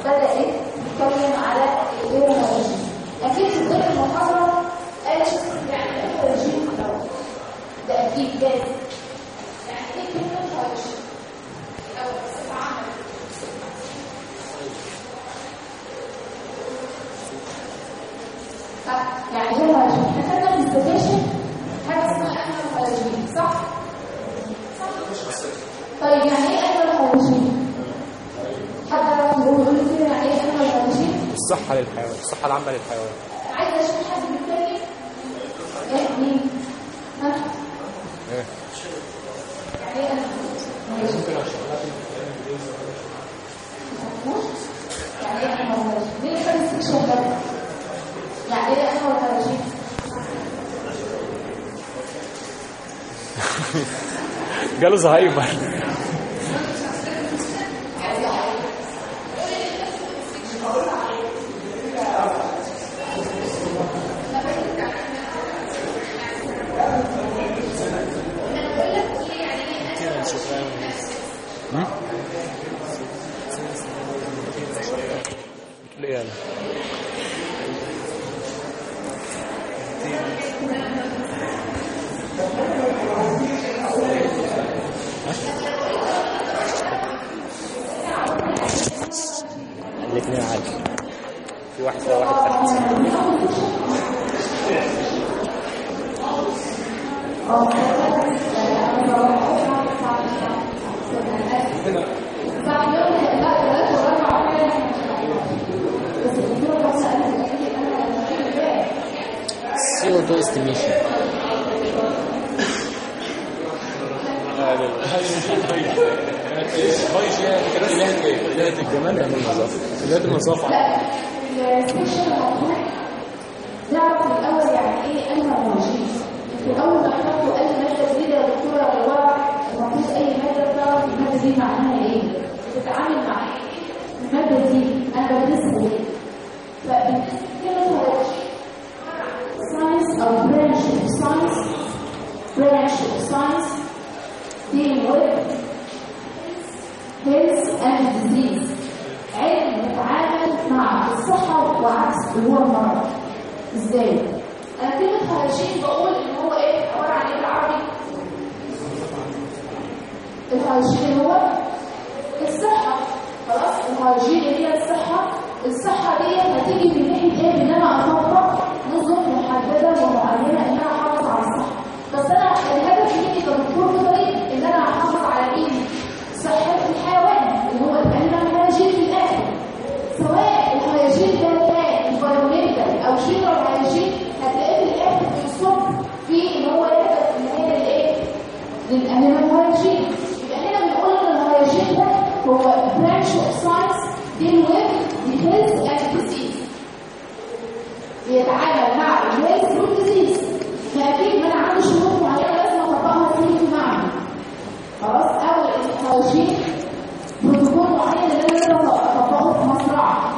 بدأت تتكلم على الهيموراجين أكيد في ضمن المحاضرة قالت يعني ايه هيموراجين ده أكيد لازم يعني ايه كلمة هيموراجين أو بصفة عامة صح يعني ايه هيموراجين احنا خدنا في السكاشن حاجة اسمها أنهر هيموراجين صح؟ صح طيب يعني ايه أنهر هيموراجين؟ حد يعرف يقول لي كده يعني ايه أنهر هيموراجين؟ الصحة للحيوان الصحة العامة للحيوان عايزه اشوف حد بيتكلم ايه مين ها ايه يعني ايه انا ماشي يعني ايه انا ماشي مين اللي خد السكشن ده يعني ايه انا ماشي جاله زهايمر هم؟ بتقول ايه انا الاثنين عادي في واحد فوق واحد تحت CO2 estimation بداية الجمال يعني النظافة بداية النظافة لا السكشن المفروض نعرف الاول يعني ايه انهرمونجين انتوا اول ما تحطوا اي ماده جديده يا دكتوره الورق المفروض اي ماده تعرف الماده دي معناها ايه بتتعامل مع ايه الماده دي انا بدرسها ليه فبندرس كلمه science او branch of science branch of science dealing with health and disease علم يتعامل مع الصحة وعكس اللي هو المرض ازاي؟ انا كلمة هيجين بقول ان هو ايه عبارة عن ايه بالعربي؟ الهيجين هو الصحة خلاص الهيجين اللي هي الصحة الصحة دي هتيجي من ناحية ايه؟ ان انا اطبق نظم محددة ومعينة ان انا احافظ على الصحة بس انا الهدف مني كدكتور بيطري ان انا احافظ على ايه؟ صحة الحيوان اللي هو الكلمة الهيجين في الاخر سواء الهيجين ده كان environmental او جنرال هيجين هتلاقيه في الاخر بيصب في ان هو يهدف ان هي للايه؟ للانيمال هيجين يبقى هنا بنقول ان الهيجين ده هو branch of science deal with the health and disease بيتعامل مع الهيلث والديزيز فاكيد ما انا عندي شروط معينه لازم اطبقها في المعمل خلاص اول الهيجين بروتوكول معين اللي انا لازم اطبقه في مزرعه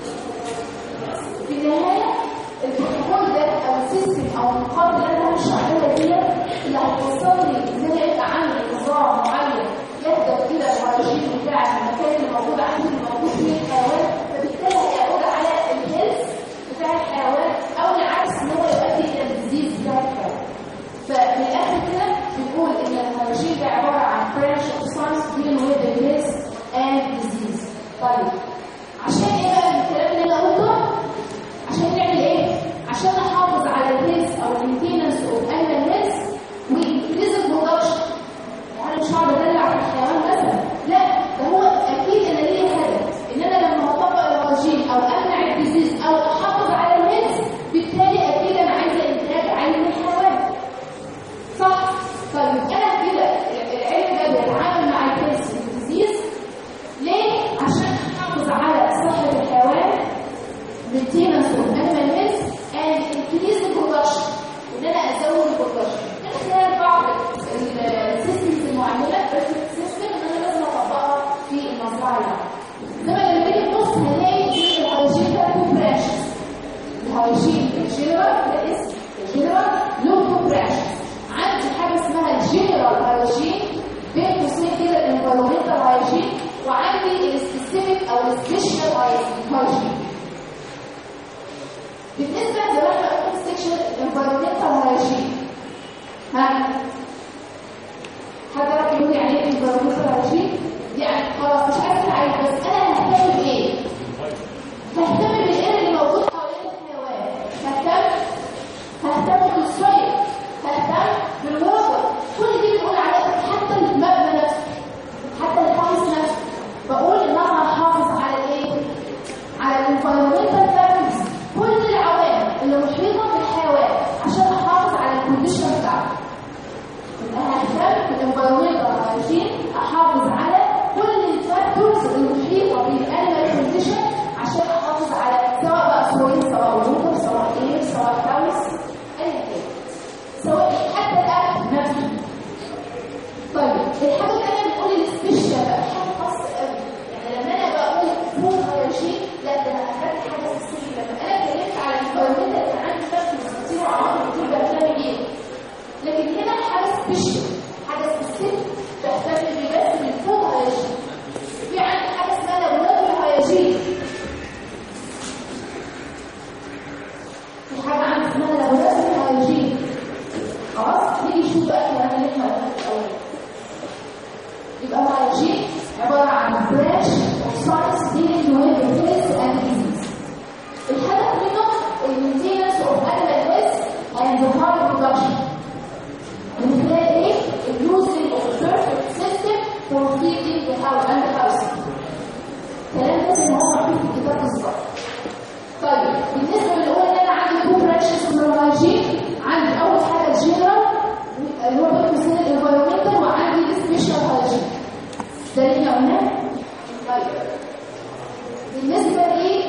في النهايه البروتوكول ده او السيستم او النقاط اللي انا همشي عليها دي اللي هتوصلني ان انا يبقى عندي نظام معين يهدف الى الهيجين بتاع المكان اللي موجود عندي اللي موجود فيه الحيوان فبالتالي هيعود على الهيلث بتاع الحيوان او العكس ان هو يؤدي الى الديزيز بتاع الحيوان ففي الاخر كده بنقول ان الهيجين ده عباره عن branch of science dealing with the health and disease طيب عشان ايه بقى الكلام اللي انا قلته عشان نعمل ايه عشان نحافظ على الهيلث او المينتيننس اوف انيمال هيلث وانكريز البرودكشن يعني مش هقعد ادلع في الحيوان مثلا لا ده هو اكيد انا ليا هدف ان انا لما هطبق الهيجين او امنع الديزيز او احافظ على الهيلث بالتالي اكيد انا عايزه انتاج عالي من الحيوان صح طيب انا كده العلم ده بيتعامل مع الهيلث والديزيز ليه عشان احافظ على صحه الحيوان maintenance of animal health and increase the production وان انا ازود البرودكشن من خلال بعض السيستمز المعموله سيستم ان انا لازم اطبقها في المزرعه يعني زي ما لما تيجي تبص هنلاقي ان الهيجين ده تو برانشز الهيجين الجنرال ده اسم الجنرال له تو برانشز عندي حاجه اسمها الجنرال هيجين بين قوسين كده الانفيرومنتال هيجين وعندي السبيسيفيك او السبيشال هايجين بالنسبه لو احنا قلنا سيكشن انفايرمنتال هايجين ها حد يعرف يقول يعني ايه انفايرمنتال هايجين يعني خلاص مش عارف عايز بس انا ههتم بايه ههتم بالايه اللي موجود حوالين الحيوان ههتم ههتم بالصيد ههتم بالوضع كل دي بنقول عليها حتى المبنى نفسه حتى الحافظ نفسه بقول ان انا هحافظ على ايه على الانفايرمنتال فاكتورز كل العوامل اللي محيطه بالحيوان عشان احافظ على الكونديشن بتاعته يبقى ههتم بالانفايرمنتال عشان احافظ على كل الفاكتورز المحيطه بالانيمال كونديشن عشان احافظ على سواء بقى سويل سواء ووتر سواء ايه سواء هاوس اي حاجه سواء حتى الاكل نفسه طيب الحاجه الثانيه بتقول السبيشال بقى حاجه خاصه قوي يعني لما انا بقول فول هيرشي لا ده انا اخدت حاجه سبيشال لما انا اتكلمت على الانفايرمنت كان عندي فاكتورز كتير وعوامل كتير بهتم بيها لكن هنا حاجه سبيشال حاجه سبيسيفيك بهتم بيه بس بالفول هيرشي في عندي حاجه اسمها لابوراتوري هيرشي في حاجه عندي اسمها لابوراتوري هيرشي خلاص نيجي نشوف بقى الكلام اللي احنا قلناه في الاول يبقى هو هيجي عباره عن branch of science dealing with health and disease الهدف منه المينتيننس of animal health and the high production من خلال ايه؟ using of perfect system for feeding the house and the house الكلام ده زي ما هو مكتوب في الكتاب بالظبط طيب بالنسبه للأول ان انا عندي تو برانشز من الهايجين عندي اول حاجه الجنرال اللي هو بيقسم الانفايرمنتال وعندي السبيشال هايجين ده اللي احنا قلناه طيب بالنسبه لي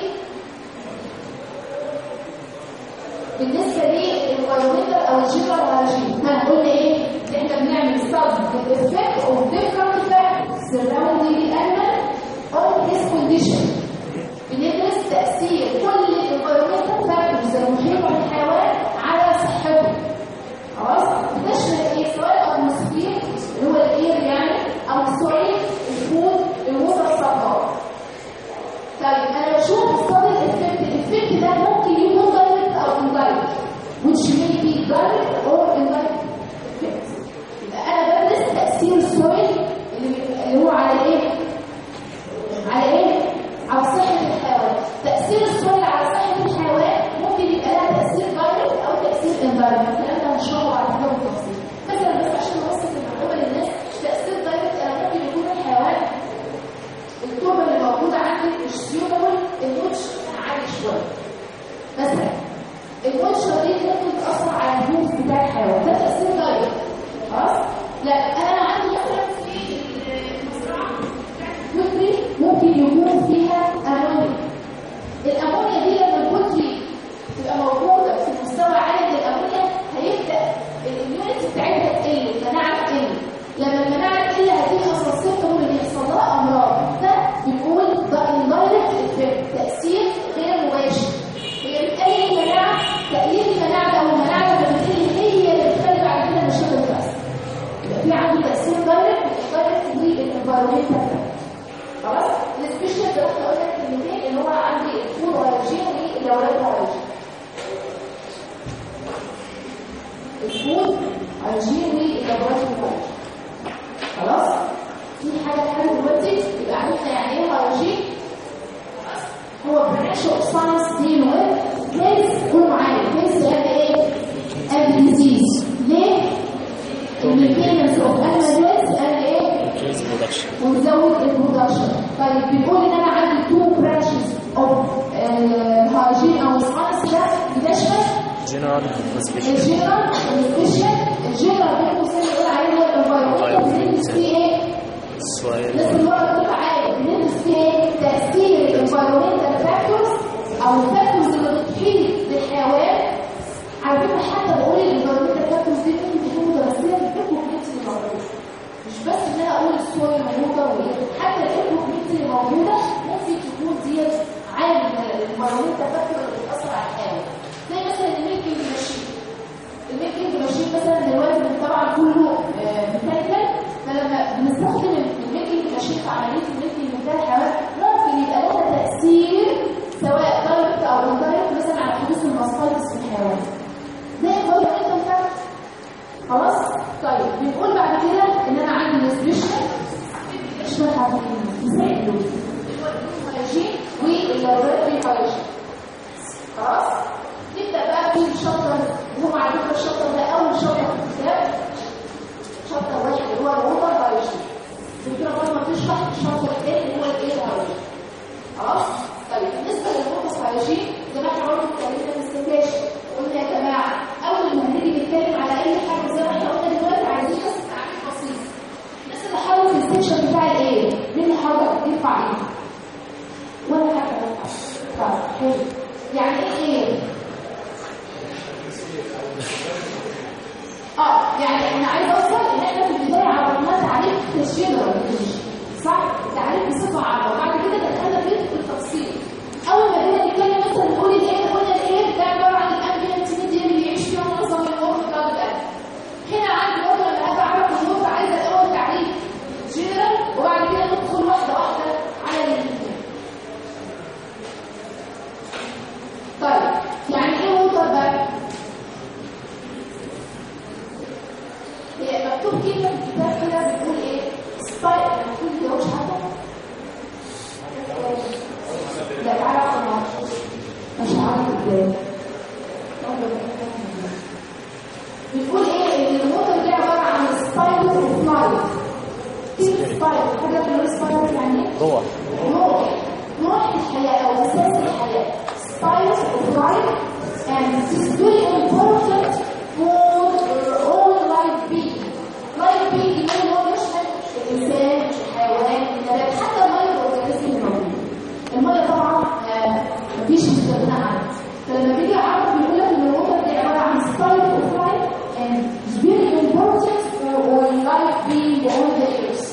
بالنسبه للانفايرمنتال او الجنرال هايجين هنقول ايه؟ ان احنا بنعمل ستادي بالافكت اوف ديفرنت فاكتورز surrounding the animal on this condition بندرس تأثير كل الانفيرومنتال فاكتورز المحيطة بالحيوان على صحته خلاص بتشمل ايه سواء الاتموسفير اللي هو الاير يعني او السويل الفود الووتر سبلاي طيب انا بشوف الصدى الافكت الافكت ده ممكن يكون دايركت او اندايركت which may be direct or indirect effect يبقى انا بدرس تأثير السويل اللي اللي هو على ايه على ايه على صحة الحيوان تأثير السويل على صحة الحيوان ممكن يبقى لها تأثير دايركت أو تأثير اندايركت الكلام ده هنشرحه على كده بالتفصيل مثلا بس عشان نوصل المعلومة للناس تأثير دايركت أنا ممكن يكون الحيوان التربة اللي موجودة عندي مش سيوبل الوتش عالي شوية مثلا الوتشة دي ممكن تأثر على الهوف بتاع الحيوان ده تأثير دايركت خلاص؟ لا أنا لو عندي مثلا في المزرعة الكتري ممكن يكون فيها امونيا الامونيا دي لما الكتري تبقى موجوده في مستوى عالي من الامونيا هيبدا الاميونيتي بتاعتها تقل المناعه تقل لما المناعه تقل هتيجي اصلا اللي بيحصل لها امراض ده بنقول ده اندايركت افكت تاثير غير مباشر هي بتقلل المناعه تقليل المناعه ده والمناعه لما بتقل هي اللي بتخلي بعد كده مشاكل بس يبقى في عنده تاثير دايركت دايركت للانفايرمنت خلاص السبيشال ده احنا قلنا الكلمتين اللي هو عندي الفود هايجين والاولاد هايجين الفود هايجين والاولاد هايجين خلاص في حاجه ثانيه دلوقتي يبقى عرفنا يعني ايه هايجين هو برانش اوف ساينس ديل ويز هيلث قول معايا هيلث يعني ايه؟ and disease ليه؟ المينتيننس اوف animal health and ايه؟ production ونزود البرودكشن طيب بنقول ان انا عندي تو برانشز اوف هايجين او ساينس ده بتشمل general special الجنرال والسبيشال الجنرال بين قوسين بنقول عليه هو الانفايرمنت بندرس فيه ايه؟ soil ناس اللي هو بتبقى عارف بندرس فيه ايه؟ تاثير الانفايرمنتال فاكتورز او الفاكتورز اللي بتحيط بالحيوان على فكره حتى بقول الانفايرمنتال فاكتورز دي ممكن تكون متمثله في الكومبلكس اللي موجود مش بس ان انا اقول السويل موجوده وايه حتى الكومبلكس اللي موجوده ممكن تكون ديت عامل من الانفايرمنتال فاكتور اللي بتاثر على الحيوان زي مثلا الميلكينج ماشين الميلكينج ماشين مثلا دلوقتي طبعا كله ميكانيكال فلما بنستخدم الميلكينج ماشين في عمليه الميلكينج بتاع الحيوان ممكن يبقى لها تاثير ازاي اللوز اللي هو الهيجين واللابوراتوري هيجين خلاص نبدا بقى في الشابتر وهم على فكره الشابتر ده اول شابتر في الكتاب شابتر واحد اللي هو الووتر هيجين الدكتوره برضه بتشرح الشابتر الثاني اللي هو الايه هيجين خلاص طيب بالنسبه للووتر هيجين زي ما احنا برضه اتكلمنا في السكاشن قلنا يا جماعه اول ما هنيجي نتكلم على اي حاجه زي ما احنا قلنا دلوقتي عايزين بس تعريف بسيط الناس اللي حاولوا في السكشن بتاع الايه مين اللي حاول يرفع ايده ولا حاجه رفع طيب حلو يعني ايه اه يعني انا عايز اوصل ان احنا في البدايه عرفنا تعريف الجنرال صح تعريف بصفه عامه وبعد كده دخلنا فيه في التفصيل اول ما بدنا نتكلم مثلا نقول الايه قلنا الايه ده عباره عن الامبيانت ميديا اللي بيعيش فيها معظم الوقت بتاع القلب هنا عندي برضه لما ابقى اعرف النقطه عايزه الاول تعريف جنرال وبعد كده ندخل واحده واحده على الاثنين طيب يعني ايه ووتر بقى هي مكتوب كلمه في الكتاب كده بتقول ايه سبايك المفروض كده مش عارفه لا تعالى اقرا مش عارفه ازاي بتقول ايه ان الووتر دي عباره عن سبايك اوف لايف كلمه سبايك حاجه في السبايك يعني ايه روح روح روح الحياة أو أساس الحياة spice of life and it is very important for all life being life being اللي هو يشمل الإنسان الحيوان النبات حتى المية والأورجانيزم الموجود المية طبعا آه، مفيش مستغنى عنها فلما بيجي عارف بيقول لك ان الوتر دي عباره عن spice of life and it's very important for all life being on the earth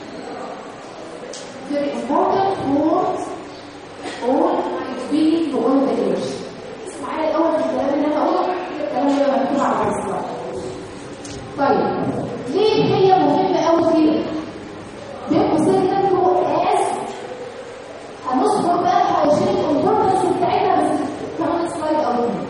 very important for all being on the earth. اسمع معايا الاول الكلام اللي انا هقوله الكلام اللي انا مكتوب على السلايد. طيب ليه هي مهمه قوي كده؟ بين قوسين كده هو اس هنذكر بقى الهايجينيك امبورتنس بتاعتها بس كمان سلايد او اتنين.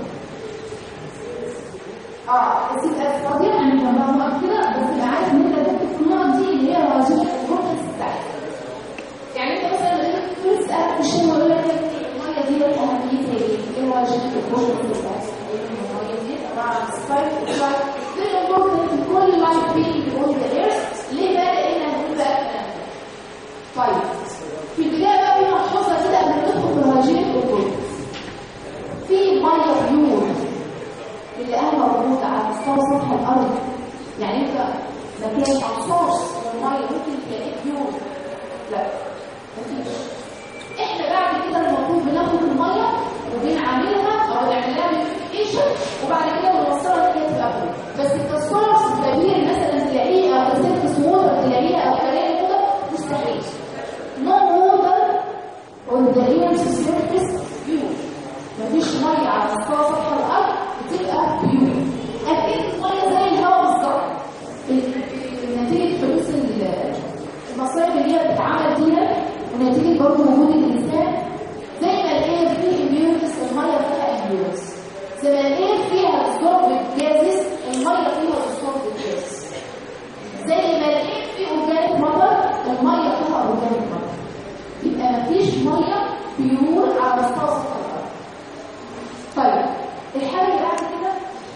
اه بس يبقى طبيعي ان احنا كده بس يبقى عارف ان انت تكتب في النقط دي اللي هي الهايجينيك امبورتنس بتاعتها. يعني انت مثلا لما تيجي تسال في الشيء يقول لك الميه دي لها اهميتها ايه؟ ايه هو الجين الكوشن بتاعتها؟ الميه دي عباره عن سبايك سبايك فيري امبورتنت في كل لايف بينج اون ذا ايرث ليه بقى؟ لان هنقول بقى الكلام ده. طيب في البدايه بقى في ملحوظه كده قبل ما ندخل في الهايجين الكوشن في ميه بيور اللي انا موجوده على مستوى سطح الارض يعني انت مكان مخصوص للميه ممكن تلاقيه بيور لا مفيش احنا بعد كده المفروض بناخد الميه وبنعملها او نعمل لها ميديفيكيشن وبعد كده بنوصلها ان هي تبقى فوق بس التصفير الكبير مثلا تلاقيه او تسيرفس ووتر تلاقيها او كلام كده مستحيل نو ووتر اون ذا ايرث سيرفيس بيور مفيش ميه على مستوى سطح الارض بتبقى بيور اكيد الميه زي الهواء بالظبط نتيجه حدوث المصايب اللي هي بتتعمل فيها ونتيجه برضه وجود الانسان زي ما الاير فيه امبيورتس الميه فيها امبيورتس زي ما الاير فيها ستورب جازز الميه فيها ستورب جازز زي ما الاير فيه اورجانيك مطر الميه فيها اورجانيك مطر يبقى مفيش ميه بيور على مستوى سطح الارض طيب الحاجه اللي بعد كده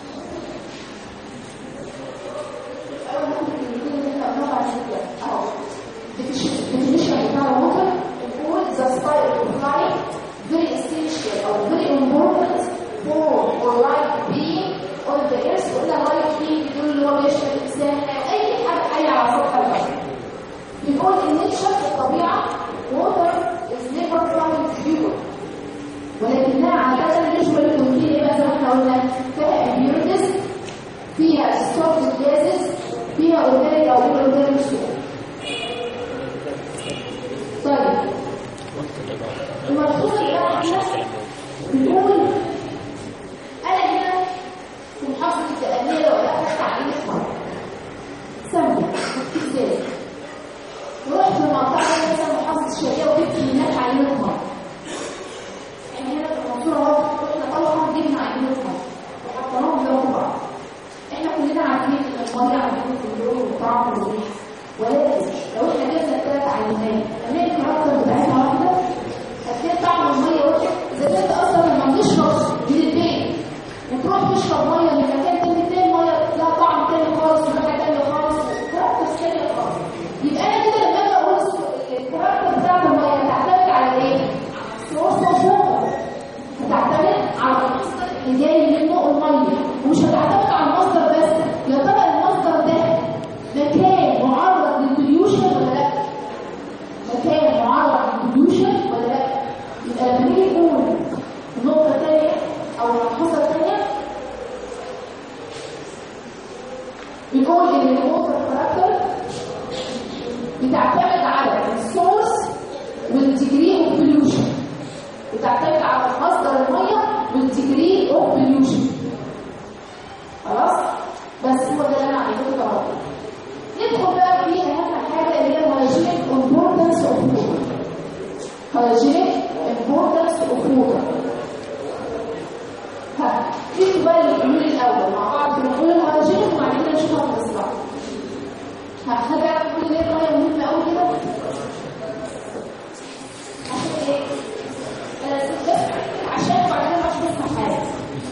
اول ممكن يكون ان احنا قلنا بعد كده اهو definition بتاع الوتر بنقول the style of life very essential or very important for for life being on the earth قلنا life being دول اللي هو بيشمل الانسان اي حاجه حيه على سطح الارض بنقول ان النيتشر في الطبيعه water is never found pure ولكنها عادة يشمل الكونتين ايه بقى زي ما احنا قلنا فيها impurities فيها stored gases فيها organic او inorganic soil طيب الملحوظه اللي بقى احنا بنقول انا هنا في محافظه الدقهليه لو اخدت تعليم مره سمي ازاي ورحت في منطقه مثلا محافظه الشرقيه وجبت هناك عينه مره يعني هنا في المنصوره اهو احنا طبعا جبنا عينه مره وحطيناهم جنب بعض احنا كلنا عارفين ان الميه عندنا في اللون والطعم والريحه ولكن لو احنا جبنا ثلاث عينات هنلاقي hygienic importance of water ها في بقى الحلول الاول مع بعض بنقول الهيجينيك وبعدين نشوفها في الاصلاح ها حد يعرف يقول ليه الميه مهمه قوي كده عشان ايه آه، ستة. عشان بعدين مش هتسمع حاجه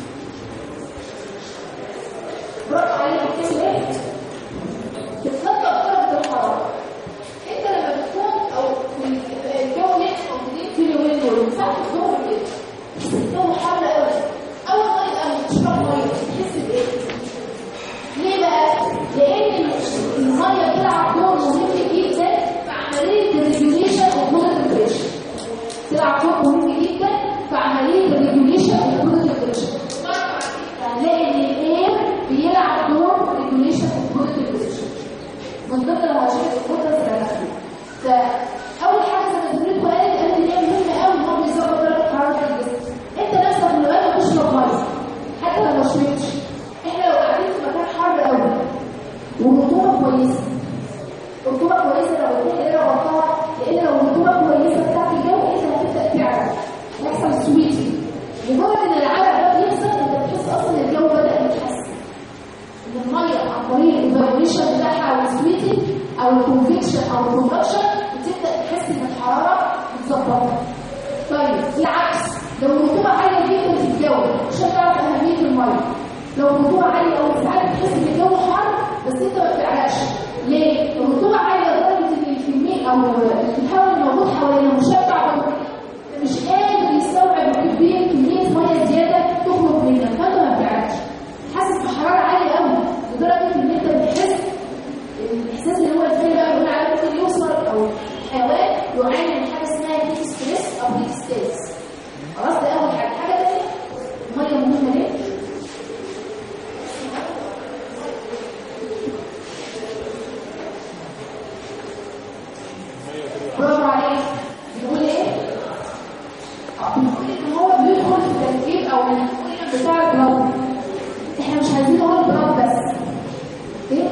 برافو عليك بتعمل ايه بتخطط درجه الحراره انت لما بتكون او في الجو اللي احنا موجودين فيه اليومين دول ساعه الظهر كده الجو حر قوي اول ما يبقى تشرب ميه تحس بايه ليه بقى لان الميه بتلعب دور مهم جدا في عمليه الريجوليشن اوف بلاد بريشر تلعب دور مهم جدا في عمليه الريجوليشن اوف بلاد بريشر هنلاقي ان الاير بيلعب دور ريجوليشن اوف بلاد بريشر من ضمن الهاشات القدرة الثلاثية فأول حاجة زي ما بنقول قالت قالت إن هي مهمة قوي إن هو بيظبط درجة حرارة الجسم أنت نفسك لما أنت تشرب مية حتى لو ما شربتش إحنا لو قاعدين في مكان حر قوي والرطوبة كويسة الرطوبة كويسة لو الدنيا قدر وقتها لأن لو الرطوبة كويسة بتاعت الجو أنت هتبدأ تعرق يحصل سويتي مجرد إن العرق ده بيحصل أنت بتحس أصلا الجو بدأ يتحسن ان الميه عن طريق الفايبريشن بتاعها او السويتنج او الكونفكشن او الكونفكشن بتبدا تحس ان الحراره متظبطه. طيب العكس لو الرطوبه عاليه جدا في الجو عشان تعرف اهميه الميه. لو الرطوبه عاليه او ساعات بتحس ان الجو حر بس انت ما بتعرقش. ليه؟ الرطوبه عاليه لدرجه ان الكميه او الهواء الموجود حوالينا مشبع مش قادر يستوعب كميه كميه ميه زياده تخرج منك فانت ما بتعرقش. حاسس بحراره عاليه قوي لدرجه ان انت بتحس الاحساس اللي هو ازاي بقى بنقول عليه ممكن يوصل او حيوان يعاني من حاجه اسمها هيت ستريس او هيت ستيتس خلاص ده اول حاجه حاجه ثانيه الميه مهمه ليه؟ برافو عليك بيقول ايه؟ اه بيقول ان هو بيدخل في تركيب او من بتاع البلد احنا مش عايزين نقول بلاد بس ايه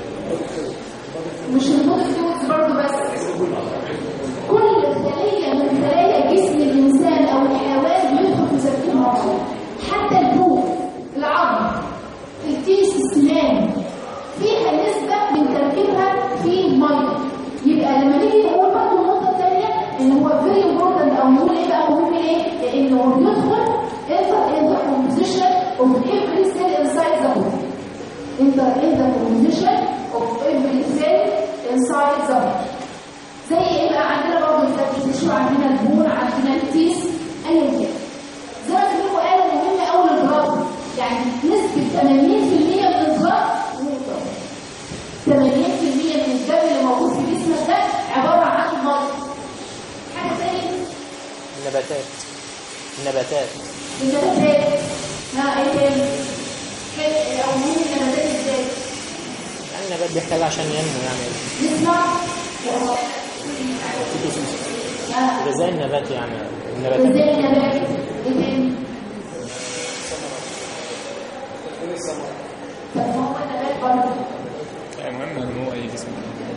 مش البلد فلويدز برضه بس كل خليه من خلايا جسم الانسان او الحيوان بيدخل في تركيب معين حتى البول العظم الكيس السنان فيها نسبه من تركيبها في ميه يبقى لما نيجي نقول برضه النقطه الثانيه ان هو فيري امبورتنت او نقول ايه بقى مهم ايه؟ لانه بيدخل enter in the composition of every cell inside the body. Enter in the composition of every cell inside the body. زي ايه بقى عندنا برضه التشو عندنا البون عندنا التيس ايا كان. زي ما بيقولوا قالوا مهم قوي البلاد يعني نسبة 80% من البلاد ووتر. 80% من الدم اللي موجود في جسمك ده عبارة عن ميه. حاجة تانية النباتات النباتات النباتات ها ايه تاني؟ حل- او مهم النباتات ازاي؟ يعني النبات بيحتاج عشان ينمو يعني نسمع ها غذاء النبات يعني النباتات ازاي النبات؟ ايه تاني؟ طب ما هو النبات برضه المهم نمو اي جسم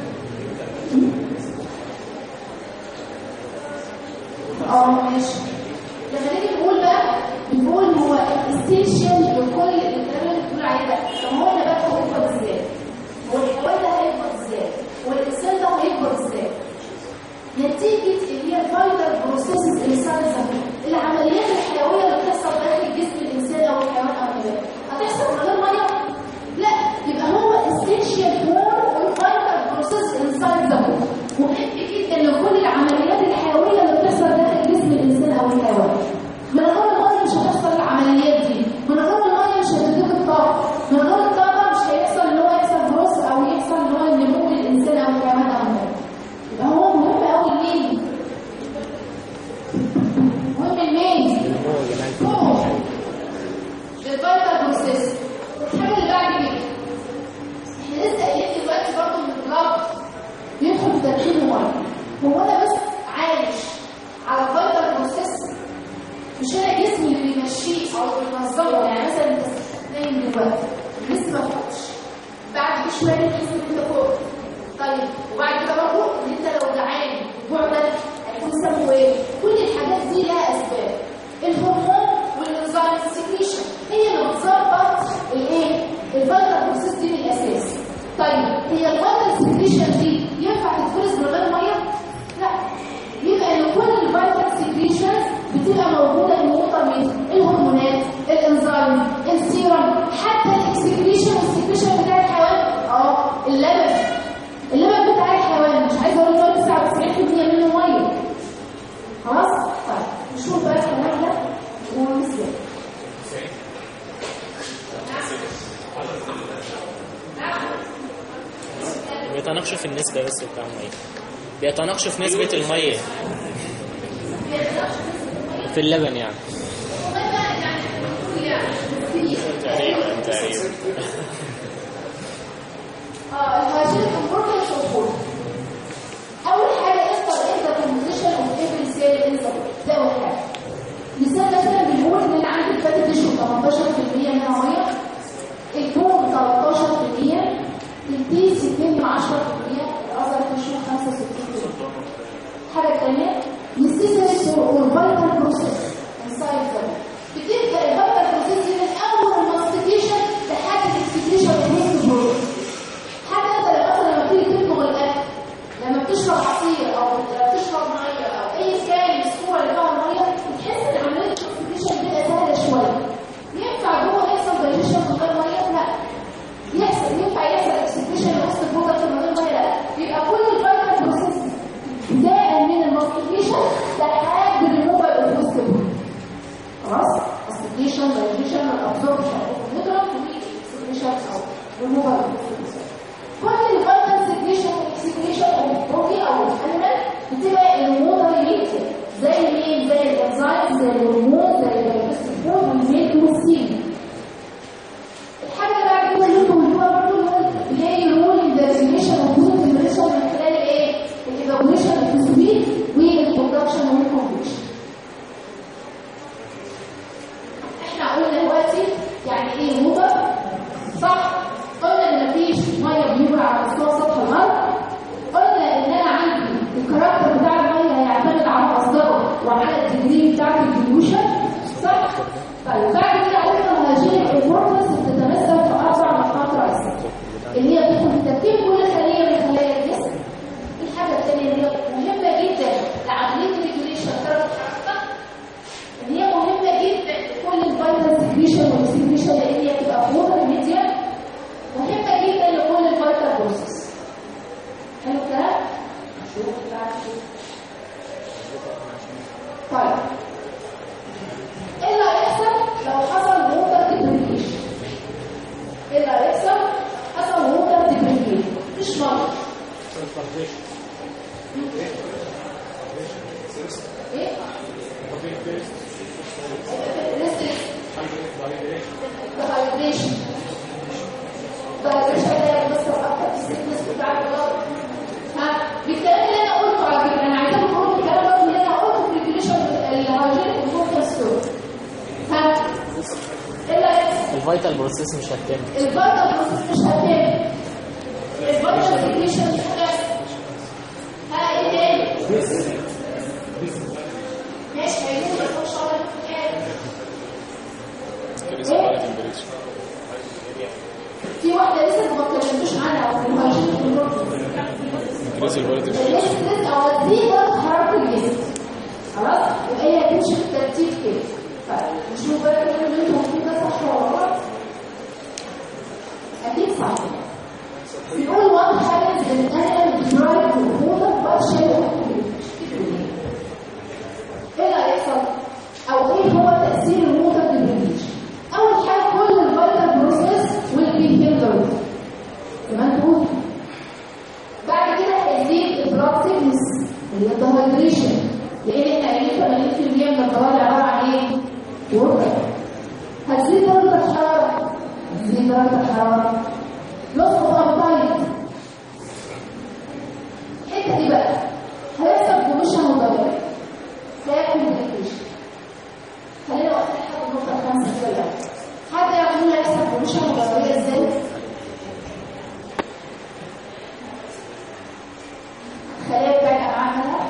اه ماشي لما نيجي نقول بقى بنقول هو استيشن لكل الكلام اللي بتقول عليه ده طب هو النبات هيكبر ازاي؟ هو الحيوان ده هيكبر ازاي؟ والانسان ده هيكبر ازاي؟ نتيجة اللي هي الفايتال بروسيسز اللي صارت العمليات الحيوية اللي بتحصل داخل جسم الإنسان أو الحيوان أو النبات هتحصل من غير مية؟ لا يبقى هو essential for الفايتال بروسيس inside the body مهم جدا لكل العمليات الحيوية اللي بتحصل داخل جسم الإنسان أو الحيوان من غير المية مش هتحصل العمليات دي من غير المية مش هتديك الطاقة من غير الطاقة مش هيحصل إن هو يحصل بروس أو يحصل إن هو النمو للإنسان أو الحيوان أو النبات يبقى هو مهم قوي لمين؟ مهم لمين؟ النمو يا جماعه فوق للفايتال بروسيس الحاجه اللي بعد كده احنا لسه قايلين دلوقتي برضه ان البلاد بيدخل في تركيب ميه هو انا بس عايش على الفايتال بروسيس مش انا جسمي اللي بيمشيه او بينظمه يعني مثلا انت نايم دلوقتي لسه ما فوقش بعد شويه تحس ان انت فوق طيب وبعد كده برضه ان انت لو جعان الجوع ده هيكون سببه ايه؟ بيتناقشوا في النسبة بس بتاع المية بيتناقشوا في نسبة المية في اللبن يعني تقريبا تقريبا اه الهاجين امبورتنس اوف فود اول حاجه اختر انت كومبوزيشن اوف افري سيل ان ده اول حاجه مثال مثلا بنقول ان انا عندي الفاتي تيشو 18% منها ميه البون 13% البيس 2 من 10% الاذر تيشو 65% حاجه ثانيه necessary for vital process inside the بتبدا الفيتال بروسيس دي من اول الماستيكيشن لحد الاكسكريشن والهيست بروسيس حتى انت لما مثلا لما تيجي تطلب الاكل لما بتشرب عصير او بتشرب ميه او اي كان الصوره اللي فيها ميه بتحس ان عمليه الاكسكريشن بتبقى سهله شويه ينفع جوه يحصل دايجيشن من غير ميه لا يحصل ينفع يحصل اكسكريشن وسط البرودكت من غير ميه لا يبقى كل الفيتال بروسيس بدايه من الماستيكيشن لحد الريموفال اوف وسط خلاص اكسكريشن دايجيشن ابزوربشن نضرب اكسكريشن او ريموفال كل الفيتال سكريشن سكريشن او البروتين او الانيمال بتبقى الووتر ريليتد زي مين زي الانزيم زي الهرمون زي الدايجستيف فود والميلك والسيل الحاجه اللي بعد كده اللي انتوا قلتوها برضه اللي هو بلاي رول ان ذا ريجيشن اوف فود جنريشن من خلال ايه؟ الايفابوريشن اوف السويت والبرودكشن والكونفكشن احنا قلنا دلوقتي يعني ايه موبر صح قلنا ان مفيش ميه بيور على مستوى سطح الارض قلنا ان انا عندي الكاركتر بتاع الميه هيعتمد على مصدره وعلى الديجري بتاعت الديلوشن صح طيب بعد كده قلنا مهاجين الامورتس بتتمثل في اربع نقاط رئيسيه اللي هي بتكون في ترتيب كل خليه من خلايا الجسم الحاجه الثانيه اللي هي مهمه جدا لعمليه الريجوليشن درجه الحراره ان هي مهمه جدا لكل الفيتال سكريشن والسكريشن لان هي بتبقى في ووتر ميديا مهمه جدا لكل الفيتال بروسيس حلو الكلام؟ نشوف بقى نشوف طيب ايه اللي هيحصل لو حصل ووتر ديبريكيشن؟ ايه اللي هيحصل؟ حصل ووتر ديبريكيشن مش مرض ايه؟ dehydration dehydration ده بيأثر اكتر في السيكنس بتاع البلد ها بالكلام اللي انا قلته على فكره انا عايزاكم تقولوا الكلام برضه اللي انا قلته في الريجوليشن الهايجينيك والفوكس ستور ها ايه اللي هيحصل؟ الفيتال بروسيس مش هتتم الفيتال بروسيس مش هتتم الفيتال سيكريشن مش هتحصل ها ايه تاني؟ ماشي هيموت ان شاء الله كريس على تمبريتشر في واحده لسه ما اتكلمتوش عنها في الهايجين كريس البوليتي الاسترس او دي درجه حراره الجسم خلاص يبقى هي هتمشي بالترتيب كده طيب نشوف بقى كده اللي انتوا قلتوه ده صح ولا غلط اكيد صح بيقول one happens in animal derived from water partial ايه اللي هيحصل؟ او ايه هو تاثير الووتر ديبريشن؟ اول حاجه كل الفيتال بروسيس will be hindered تمام تقول بعد كده هيزيد البلاد سيكنس اللي هي الدهايدريشن لان احنا قايلين 80% من الدواء عباره عن ايه؟ ووتر هتزيد درجه الحراره هتزيد درجه الحراره لوس اوف ابتايت الحته دي بقى هيحصل كوميشن مضايق هياكل ميديكيشن خلينا واقفين لحد النقطه الخامسه كده حد يعرف لي هيحصل كوميشن مضايق ازاي؟ خلينا بقى معاها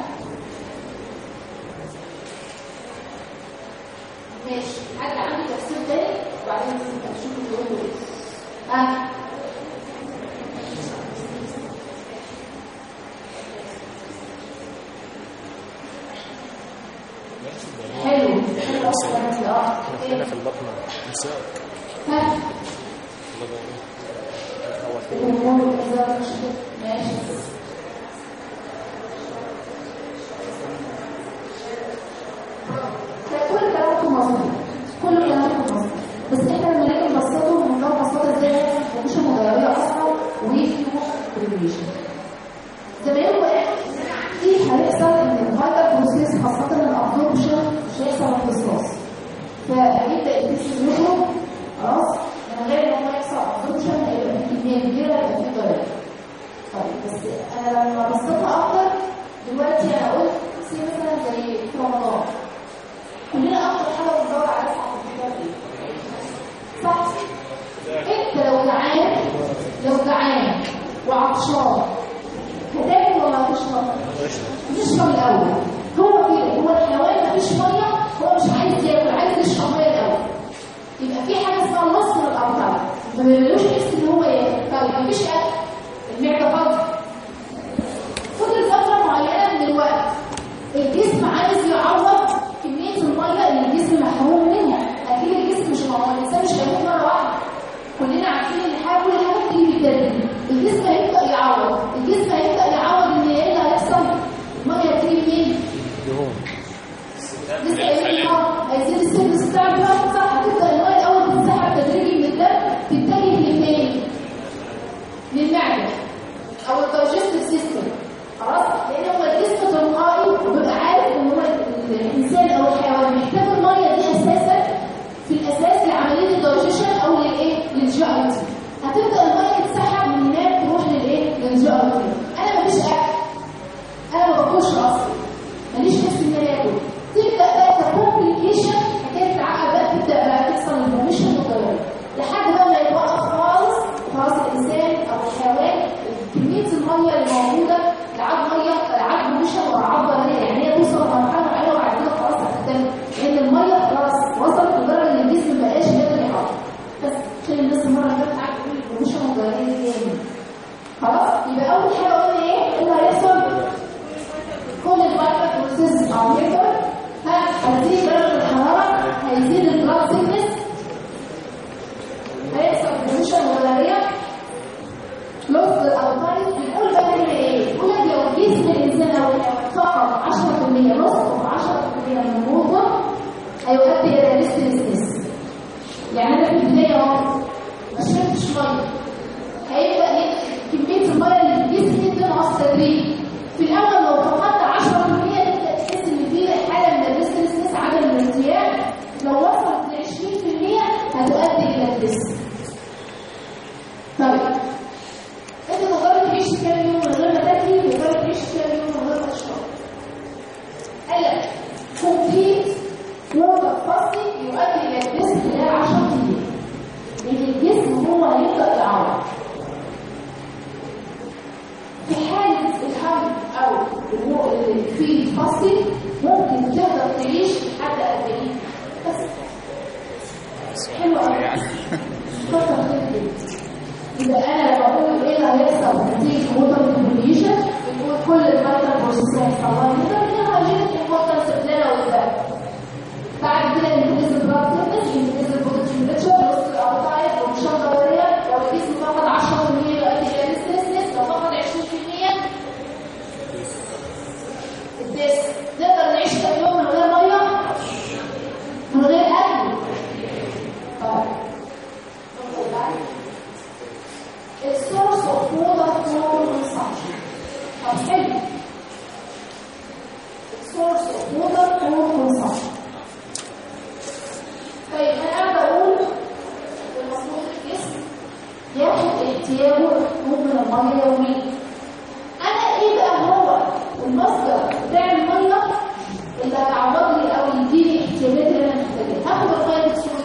ماشي حد عنده تفسير تاني وبعدين نشوف اليوم ايه ها حلو حلو أصلاً. اه هنا في البطن ها هو في الأمور إذا مش ماشي كل كلامكم مظبوط كل كلامكم مظبوط بس احنا لما نيجي نبسطه بنقول بساطه ازاي مش مغيريه اصلا وفي ريليشن انا لما بصيتها اكتر دلوقتي انا قلت سي مثلا زي في رمضان كلنا اكتر حاجه بندور عليها على الكمبيوتر ايه صح انت لو جعان لو جعان وعطشان هتاكل ولا هتشرب؟ تشرب الاول هو كده هو الحيوان مفيش ميه هو مش عايز ياكل عايز يشرب ميه الاول يبقى في حاجه اسمها نص الابطال ما بيعملوش حس ان هو ياكل طيب مفيش اكل المعده فاضيه فضل فتره معينه من الوقت الجسم عايز يعوض كميه الميه اللي الجسم محروم منها اكيد الجسم مش معوض الانسان مش هيموت مره واحده كلنا عارفين ان حاجه كل حاجه بتيجي بالتدريج الجسم هيبدا يعوض الجسم هيبدا يعوض ان ايه اللي هيحصل الميه هتيجي منين دهون لسه قايلين اه عايزين السيرفس بتاع الدم صح هتبدا الميه الاول تتسحب تدريجي من الدم تتجه لفين؟ للمعده او الدايجستيف سيستم خلاص لان هو الجسم تلقائي وبيبقى عارف ان هو الانسان او الحيوان محتاج الميه دي اساسا في الاساس لعمليه الدايجيشن او للايه؟ للجي اي تي هتبدا الميه تتسحب من هناك تروح للايه؟ للجي اي تي انا مفيش اكل انا ما باكلش اصلا ماليش نفس ان انا اكل تبدا بقى كومبليكيشن حكايه العقل بقى تبدا بقى تحصل انفلاميشن متغيره لحد بقى ما يتوقف خالص خلاص الانسان او الحيوان كميه الميه اللي موجوده العظم ميه العظم مش ولا عظمه هي يعني هي توصل لمرحله معينه وبعد كده خلاص هتختلف لان الميه خلاص وصلت لدرجه ان الجسم ما بقاش قادر يحافظ بس عشان الناس المره اللي فاتت قعدت تقول الانفلاميشن متغيره تاني خلاص يبقى اول حاجه قلنا ايه؟ ايه اللي هيحصل؟ كل الفايتال بروسيس او هيكتور هتزيد درجه الحراره هيزيد البلاد سيكنس هيحصل بوزيشن ملاريا لوس الاوتايز بنقول بقى هنا ايه؟ بنقول لك لو جسم الانسان او الحيوان فقط 10% نص او 10% من الموضوع هيؤدي الى ريستلسنس يعني انا في البدايه اهو ما شربتش ميه هيبدا ي- كميه الميه اللي في جسمي تنقص تدريجي في الاول لو فقدت 10% تبدا تحس ان في حاله من الريستلسنس عدم الارتياح لو وصلت ل 20% هتؤدي الى الدس طيب انت تقدر تعيش كام يوم من غير ما تاكلي وتقدر تعيش كام يوم من غير ما تشربي قال لك كومبليت ووتر فاستنج يؤدي الى الدس خلال 10 ايام لان الجسم هو هيبدا يعوض في حالة الحمل أو الو- في فصل ممكن تقدر تعيش لحد 40 بس حلو قوي كتر خير يبقى أنا لما بقول إيه اللي هيحصل نتيجة ووتر كومبليشن بنقول كل الفايتال بروسيس هيحصل لها كده منها هيجيلك امبورتنس بلانة والباقي بعد كده انكريز البلاد سيرفيس انكريز البودي تمبريتشر نص الاوتايد ومشان دوريه لو الجسم فقد 10% يؤدي الى ريستلسنس لو فقد 20% الدس نقدر نعيش كام يوم من غير ميه من غير اكل طيب السورس اوف ووتر فلو كونسامشن طب حلو السورس اوف ووتر فلو كونسامشن طيب انا قاعده اقول المفروض الجسم ياخد احتياجه محدود من الميه يوميا انا ايه بقى هو المصدر بتاع الميه اللي هيعوض لي او يديني احتياجات اللي انا محتاجاها هاخد الميه بصوره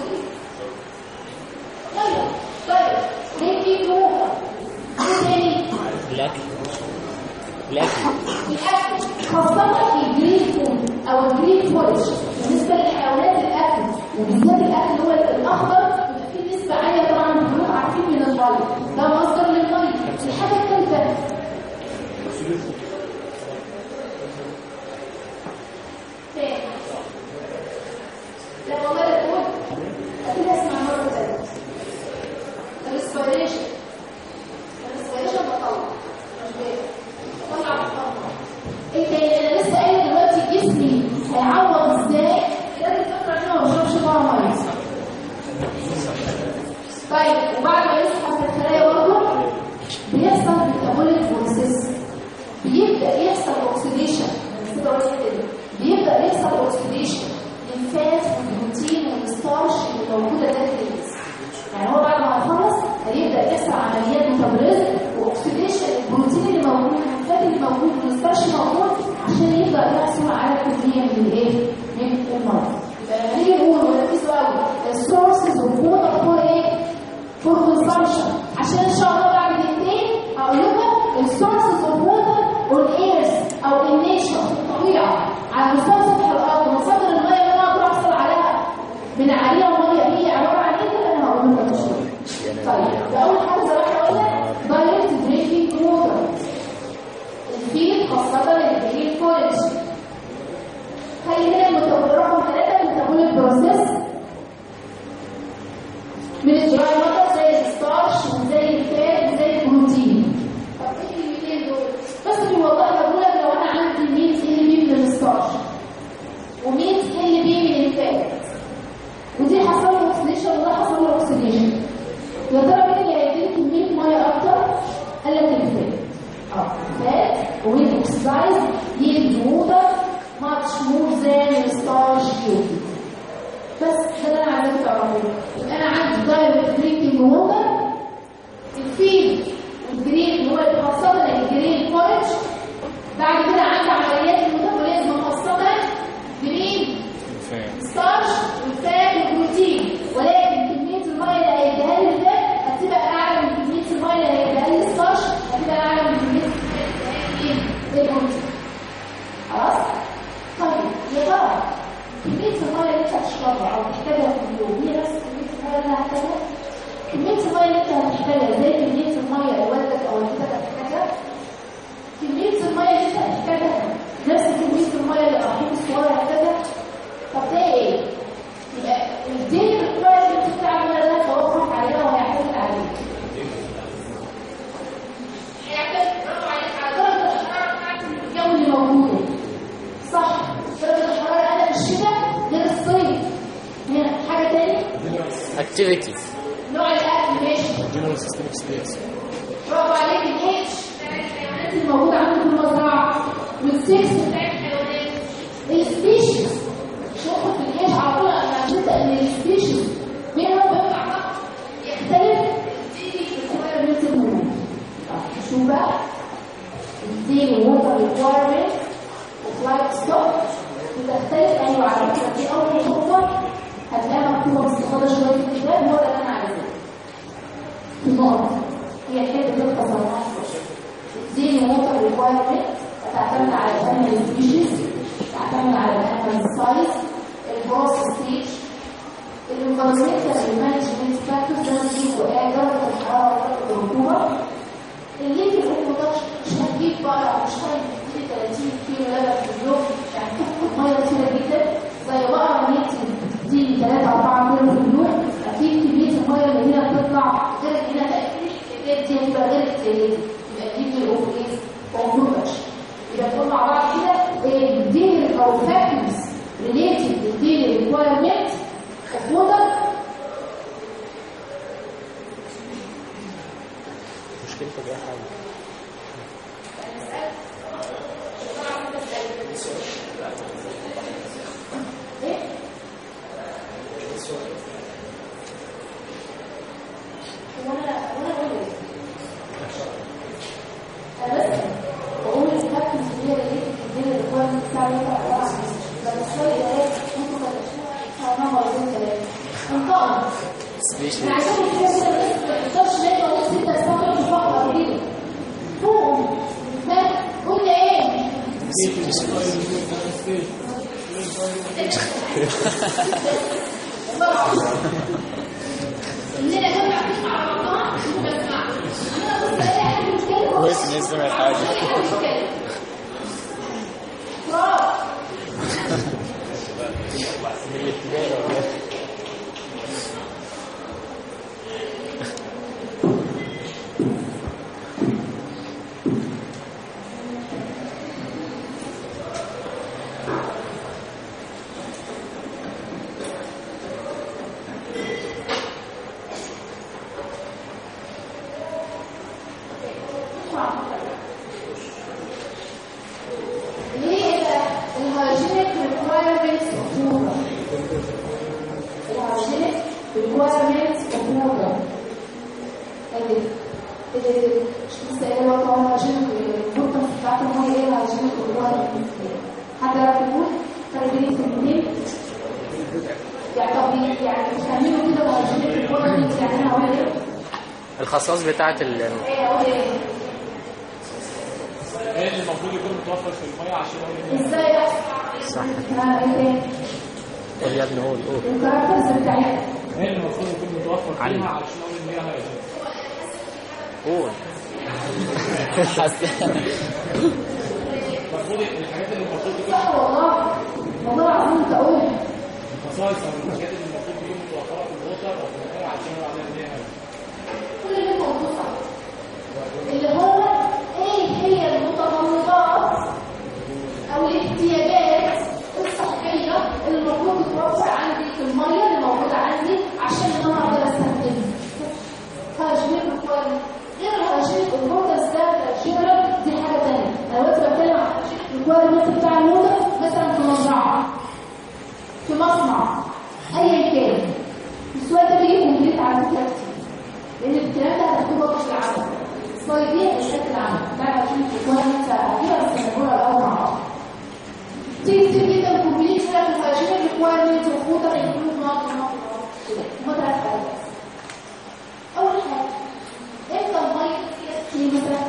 ايه؟ ميه طيب ليه في نوع ايه تاني؟ الاكل الاكل الاكل خاصة الجرين فود او الجرين فورش بالنسبة للحيوانات الاكل وبالذات الاكل اللي هو الاخضر بيبقى فيه نسبة عالية طبعا كلنا عارفين من المية ده مصدر للمية الحاجة الثالثة تاني لما مالك تقول اكيد اسمع مرة تانية الريسبيريشن الريسبيريشن بطلع مش بيه طلع بطلع ايه تاني انا لسه قايل دلوقتي جسمي هيعوض ازاي consumption عشان ان شاء الله بعد دقيقتين هقول لكم السورسز اوف ووتر والايرز او النيشن الطبيعه على مستوى سطح الارض مصادر الميه اللي انا اقدر احصل عليها من عليها وميه هي عباره عن ايه ده انا هقول لكم شويه طيب ده اول حاجه زي ما احنا قلنا دايركت درينكينج ووتر الفيل خاصه الجرين فورست خلي هنا المتابعه رقم ثلاثه الميتابوليك بروسيس من الدراي ماتر زي الستارش وزي الفات وزي البروتين طب ايه الكلمتين دول بس في والله بقول لك لو انا عندي ميت ال بي من الستارش وميت ال بي من الفات ودي حصل له اوكسيديشن وده حصل له اوكسيديشن يا ترى مين اللي هيديك كميه ميه اكتر قال لك الفات اه الفات وين اوكسيدايز يلد ووتر ماتش مور ذان الستارش يلد بس ده اللي انا عايزاكم تعرفوه يبقى انا عندي دايركت درينكينج ووتر الفيل والجرين اللي هو خاصه الجرين فورج بعد كده عندي عمليات الميتابوليزم خاصه جرين ستارش والفات والبروتين ولكن كميه الميه اللي هيديها لي الفات هتبقى اعلى من كميه الميه اللي هيديها لي الستارش هتبقى اعلى من كميه الفات اللي هيديها لي البروتين خلاص طيب يا ترى كمية المية اللي انت هتشربها او تحتاجها في اليوم هي نفس كمية المية اللي هتحتاجها؟ كمية المية اللي انت هتحتاجها زي كمية المية اللي والدك او والدتك هتحتاجها؟ كمية المية اللي انت هتحتاجها نفس كمية المية اللي الرحيم الصغير هيحتاجها؟ طب ده ايه؟ يبقى الدين الريكوايرمنت بتاع المية ده توقف عليها وهيعتمد عليه. هيعتمد برافو عليك على درجة الحرارة بتاعت الجو اللي موجودة. صح درجة الحرارة أنا في الشتاء غير الصيف هنا حاجة تاني activities نوع الأكل ماشي general systemic space برافو عليك الاتش بتاع الحيوانات الموجودة عندك في المزرعة والسكس بتاع الحيوانات السبيشيز شوفوا في الاتش على طول أنا هتبدأ إن السبيشيز بينهم وبين بعضها يختلف الديلي ريكوايرمنت المهم شوف بقى الديلي ووتر ريكوايرمنت وفلايت ستوب بتختلف ايوه على فكره دي اول نقطه هتلاقيها مكتوبه باستفاضه شويه في الكتاب هو ده اللي انا عايزاه في النقط هي الحته اللي اختصرناها دي ووتر ريكوايرمنت هتعتمد على الانيمال سبيشيز تعتمد على الانيمال سايز البروس ستيج الانفيرمنتال مانجمنت فاكتورز زي ما بيقولوا ايه درجه الحراره ودرجه الرطوبه اللي في الرطوبه مش هتجيب بقى مش هتجيب 30 كيلو لبن في اليوم يعني تفقد ميه كتيره جدا زي بقره نيتي دي 3 4 كيلو في اليوم اكيد كميه الميه اللي هنا بتطلع غير ان هنا تاكيد دي هتبقى غير التالت يبقى دي في اوف ايه اوف يبقى نقول مع بعض كده الدين او فاكتورز ريليتد للدين ريكوايرمنت اوف ووتر مشكلته بقى حاجه ايه وانا وانا اقول ايه انا بس بقول الفاكتورز اللي هي ريليتد للدين ريكوايرمنت بتاع الوضع بس شويه ايه ممكن ما تبقاش مرتين ثلاثه انطقنا سبيشال انا عايزاكم كده كده الناس ما تقدرش نايمه ونص ستة الساعه مش فقط كده فوقهم ها قلنا ايه اننا جمع فيه مع بعضها وبسمع انا بص الاقي حاجه مشكله كويس ان هي سمعت حاجه برافو من الابتدائي ولا إيه؟ ليه بقى الهايجينيك ريكوايرمنتس اوف ووتر الهايجينيك ريكوايرمنتس اوف ووتر مش لسه قايله بقى طبعا الهايجينيك الووتر بتاعت الميه ايه الهايجينيك ريكوايرمنتس حد يعرف يقول فرق بين الكلمتين يعني طب يعني تعملوا كده الهايجينيك ريكوايرمنتس يعني انا هقول ايه الخصائص بتاعت ال ايه اقول ايه ايه اللي المفروض يكون متوفر في الميه عشان اقول ان ازاي يحصل صح ها ايه تاني قول يا ابني قول قول الكاركترز بتاعتها ايه اللي المفروض يكون متوفر علم. فيها علشان اقول ان هي هيئه قول المفروض الحاجات اللي المفروض تكون صح والله والله العظيم انت قول خصائص او الحاجات اللي المفروض تكون متوفره في الوتر او في الميه عشان اقول عليها ان هي هيئه كل اللي موجود صح اللي هو ايه هي المتطلبات او الاحتياجات الصحيه اللي المفروض تتوفر عندي في الميه اللي موجوده عندي عشان ان انا اقدر استخدمها هاجمين ريكويرمنت غير الهاجمين البروتس ده جنرال دي حاجه ثانيه انا دلوقتي بتكلم عن الريكويرمنت بتاع الموتر مثلا في مزرعه في مصنع ايا كان السؤال ده بيجي كومبليت على فكره كتير لان الكلام ده هتكتبه وقت العمل السلايد دي مش شكل العمل بعد عشان ريكويرمنت هجيبها بس هنقولها الاول مع بعض تيجي كتير جدا كومبليت هنا في الهاجمين ريكويرمنت وفوتر انكلود نقط ونقط كده هما ثلاث حاجات اول حاجه امتى الميه فيها مثلا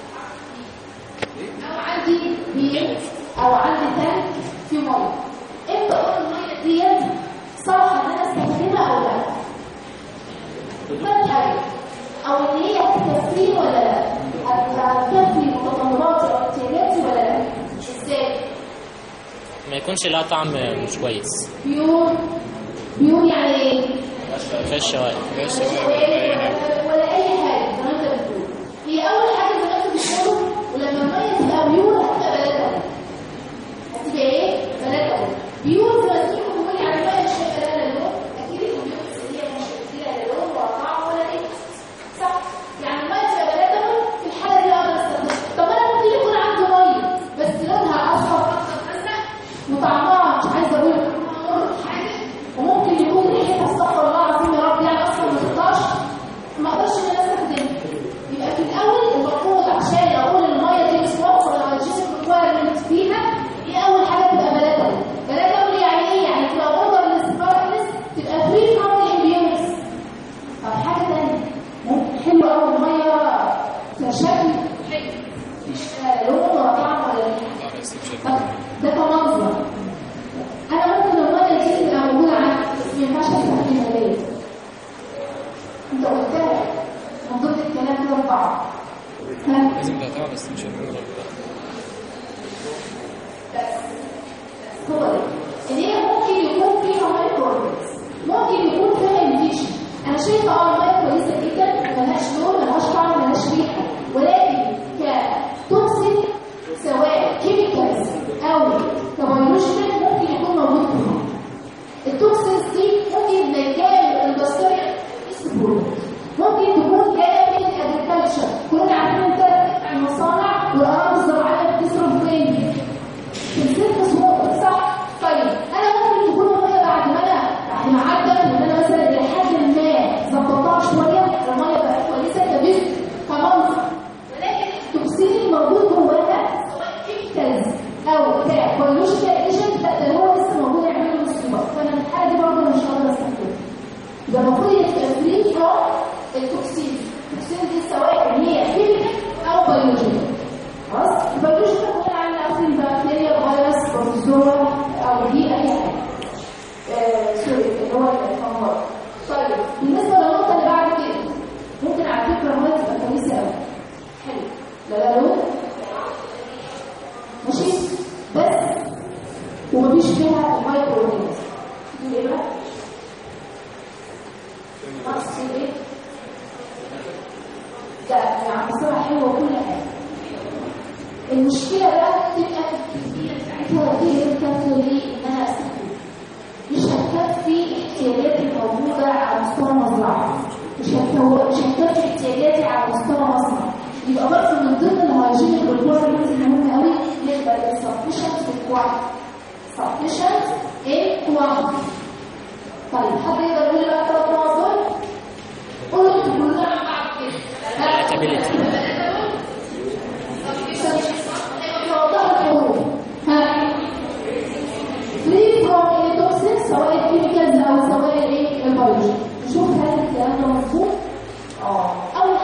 او عندي بير او عندي تانك فيه ميه امتى اقول الميه ديت صح ان انا استخدمها او لا ثالث حاجه او ان هي هتكفيني ولا لا هتكفي متطلباتي او احتياجاتي ولا لا ازاي ما يكونش لها طعم مش كويس بيور بيور يعني ايه فيهاش شوائب ولا اي حاجه زي ما انت بتقول هي اول حاجه زي ما انت بتقول ولما الميه تبقى بيور هتبقى بلد هتبقى ايه بلد بيور زي ما انت بتقول يعني الميه مش هيبقى لها لون اكيد البيور هي مش هتبقى لها لون ولا طعم ولا ايه صح يعني الميه تبقى بلد في الحاله دي اقدر استخدمها طب انا ممكن يكون عندي ميه بس لونها اصفر اصفر ازرق وطعمها مش عايزه اقول مر حاجه وممكن يكون ريحتها استغفر الله العظيم يا رب يعني اصلا ما تقدرش ما اقدرش ان انا استخدمها يبقى في الاول المفروض عشان اقول الميه دي مش موفره الهيجينيك ريكوايرمنت فيها دي اول حاجه تبقى بلدوي بلدوي يعني ايه يعني تبقى اوردر للسباركنس تبقى فري فروم الامبيورنس طب حاجه ثانيه ممكن حلو قوي الميه كشكل حلو مفيش آه، لون ولا طعم ولا ريحه طب ده كمنظر انا ممكن الميه دي تبقى موجوده عندي بس ما ينفعش استخدمها ليه انت قلتها من ضمن الكلام كده في بعض ها لازم تقطعها بس مش هنقول هو ده ان هي ممكن يكون فيها مايكروبس ممكن يكون فيها انفيشن انا شايفه اه الميه كويسه جدا ملهاش لون ملهاش طعم ملهاش ريحه ولكن كتوكسيك سواء كيميكالز او كبيولوجيكال ممكن يكون موجود فيها التوكسينز دي ممكن جايه من الاندستريال ممكن تكون جايه من الاجريكلتشر كلنا عارفين انت المصانع والاراضي الزراعيه بتصرف فين في السيرفس ووتر صح طيب انا ممكن تكون الميه بعد ما انا بعد ما عدت وان انا مثلا لحد ما ظبطتها شويه الميه بقت كويسه كبير كمنظر ولكن التوكسين الموجود جواها سواء كيميكالز او كبيولوجيكال ايجنت لا ده هو لسه موجود يعمل له مصيبه فانا في الحاله دي برضه مش هقدر استخدمه يبقى المفروض يبقى فري فروم التوكسين التوكسين دي سواء ان هي كيميكال او بيولوجيكال خلاص البيولوجيكال هنا عندنا اصل البكتيريا فيروس بروتوزوا او دي اي حاجه آه، سوري اللي هو الفنجر طيب بالنسبه للنقطه اللي بعد كده ممكن على فكره الميه تبقى كويسه قوي حلو لا لا لون ماشي بس ومفيش فيها المايكرو اورجانيزم دول ايه بقى؟ نقص ايه؟ ده يعني صراحه حلوه وكل حاجه المشكله بقى تبقى في الكميه بتاعتها دي اللي بتكفي لي ان انا استخدم مش هتكفي احتياجاتي الموجوده على مستوى المزرعه مش هتكو- مش هتكفي احتياجاتي على مستوى مصنع يبقى برضه من ضمن الهايجينيك ريكويرمنتس المهمه قوي يبقى السفشنت في الكوانتي sufficient in quantity طيب حد يقدر يقول لي بقى الثلاث نقط دول؟ قولوا انتوا كلنا مع بعض كده Relatability. فري فروم ايه توكسين سواء الكيميكالز او سواء الايه البيولوجي نشوف هل الكلام ده مظبوط اه اول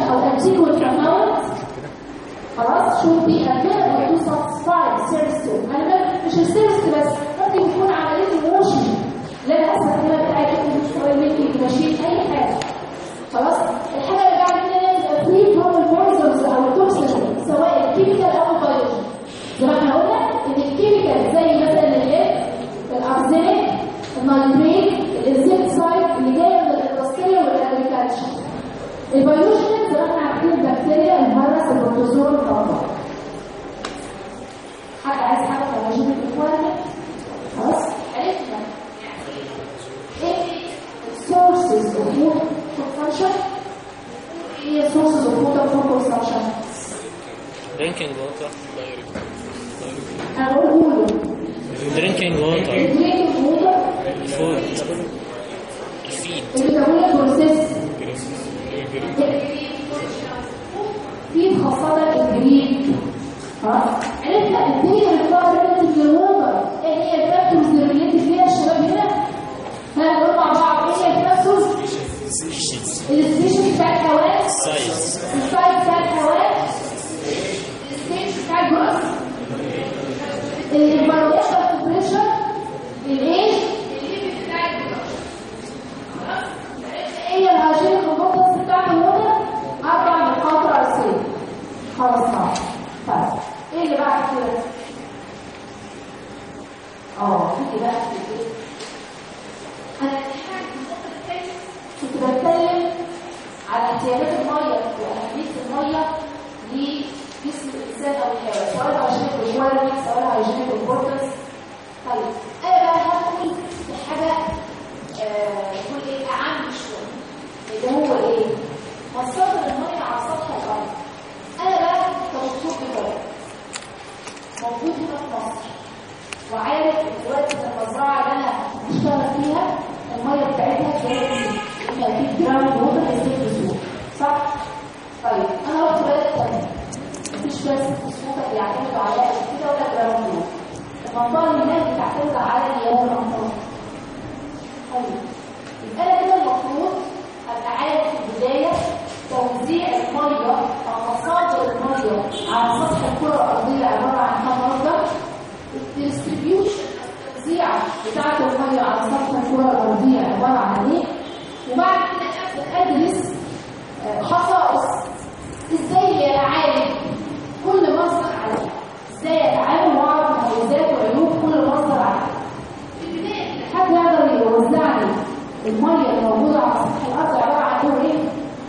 او adequate amount خلاص شو في available to satisfy service to انا مش السيرفس بس ممكن يكون عمليه الموشن لا انا استخدمها بتاعتي مستوى ممكن ماشين اي حاجه خلاص الحاجه اللي بعد كده يبقى فري فروم المورزمز او التوكسين سواء الكيميكال او البيولوجي زي ما احنا قلنا ان الكيميكال زي مثلا الايه الارسنال النيتريت الانسكتسايد اللي جايه من الاندستريا والاجريكلتشر البيولوجيكال زي ما احنا عارفين البكتيريا الفيروس البروتوزوا الفطر حد عايز حاجه بيولوجيكال اخوانا خلاص عرفنا ايه sources of food consumption ايه sources of water for consumption drinking water انا بقول قولوا drinking water drinking water food الفيد الميتابوليك بروسيس في خاصة الجريد خلاص عرفنا الدنيا بتبقى ريليتيف للوتر ايه هي الفاكتورز اللي ريليتيف ليها الشباب هنا هنقول مع بعض ايه هي الفاكتورز السبيشيز بتاع الحيوان size السايز بتاع الحيوان الستيج بتاع الجروث البيولوجيكال تمبريتشر الايج الليفل بتاع الجروث هي الهاجين الخطوط بتاعت الوضع اربع نقاط رئيسيه خلاص خلاص طيب ايه اللي بعد كده اه في بقى في ايه انا الحاجه كنت بتكلم على احتياجات الميه واهميه الميه لجسم الانسان او الحيوان سواء هايجينيك ريكويرمنت سواء هايجينيك امبورتنس طيب انا بقى هدخل في حاجه آه، نقول ايه اعم شويه اللي هو ايه مصادر الميه على سطح الارض انا بقى كدكتور بيطري موجود هنا في مصر وعارف دلوقتي إن المزرعه اللي انا بشتغل فيها الميه بتاعتها جايه من اكيد جراوند ووتر ازاي صح؟ طيب انا رحت بلد تانية مفيش بس اسمه بيعتمدوا عليها كده ولا جراوند ووتر المنطقه اللي هناك بتعتمد على مياه الامطار طيب يبقى انا كده المفروض ابقى عارف في البدايه توزيع الميه او مصادر الميه على سطح الكره الارضيه عباره عن كم مصدر الديستريبيوشن التوزيع بتاعه الميه على سطح الكره الارضيه عباره عن ايه وبعد كده ابدا ادرس آه، خصائص ازاي اعالج كل مصدر عليه ازاي اتعامل واعرف مميزات وعيوب كل مصدر عليه في البدايه حد يقدر يوزع لي الميه الموجوده على سطح الارض عباره عن نوع ايه؟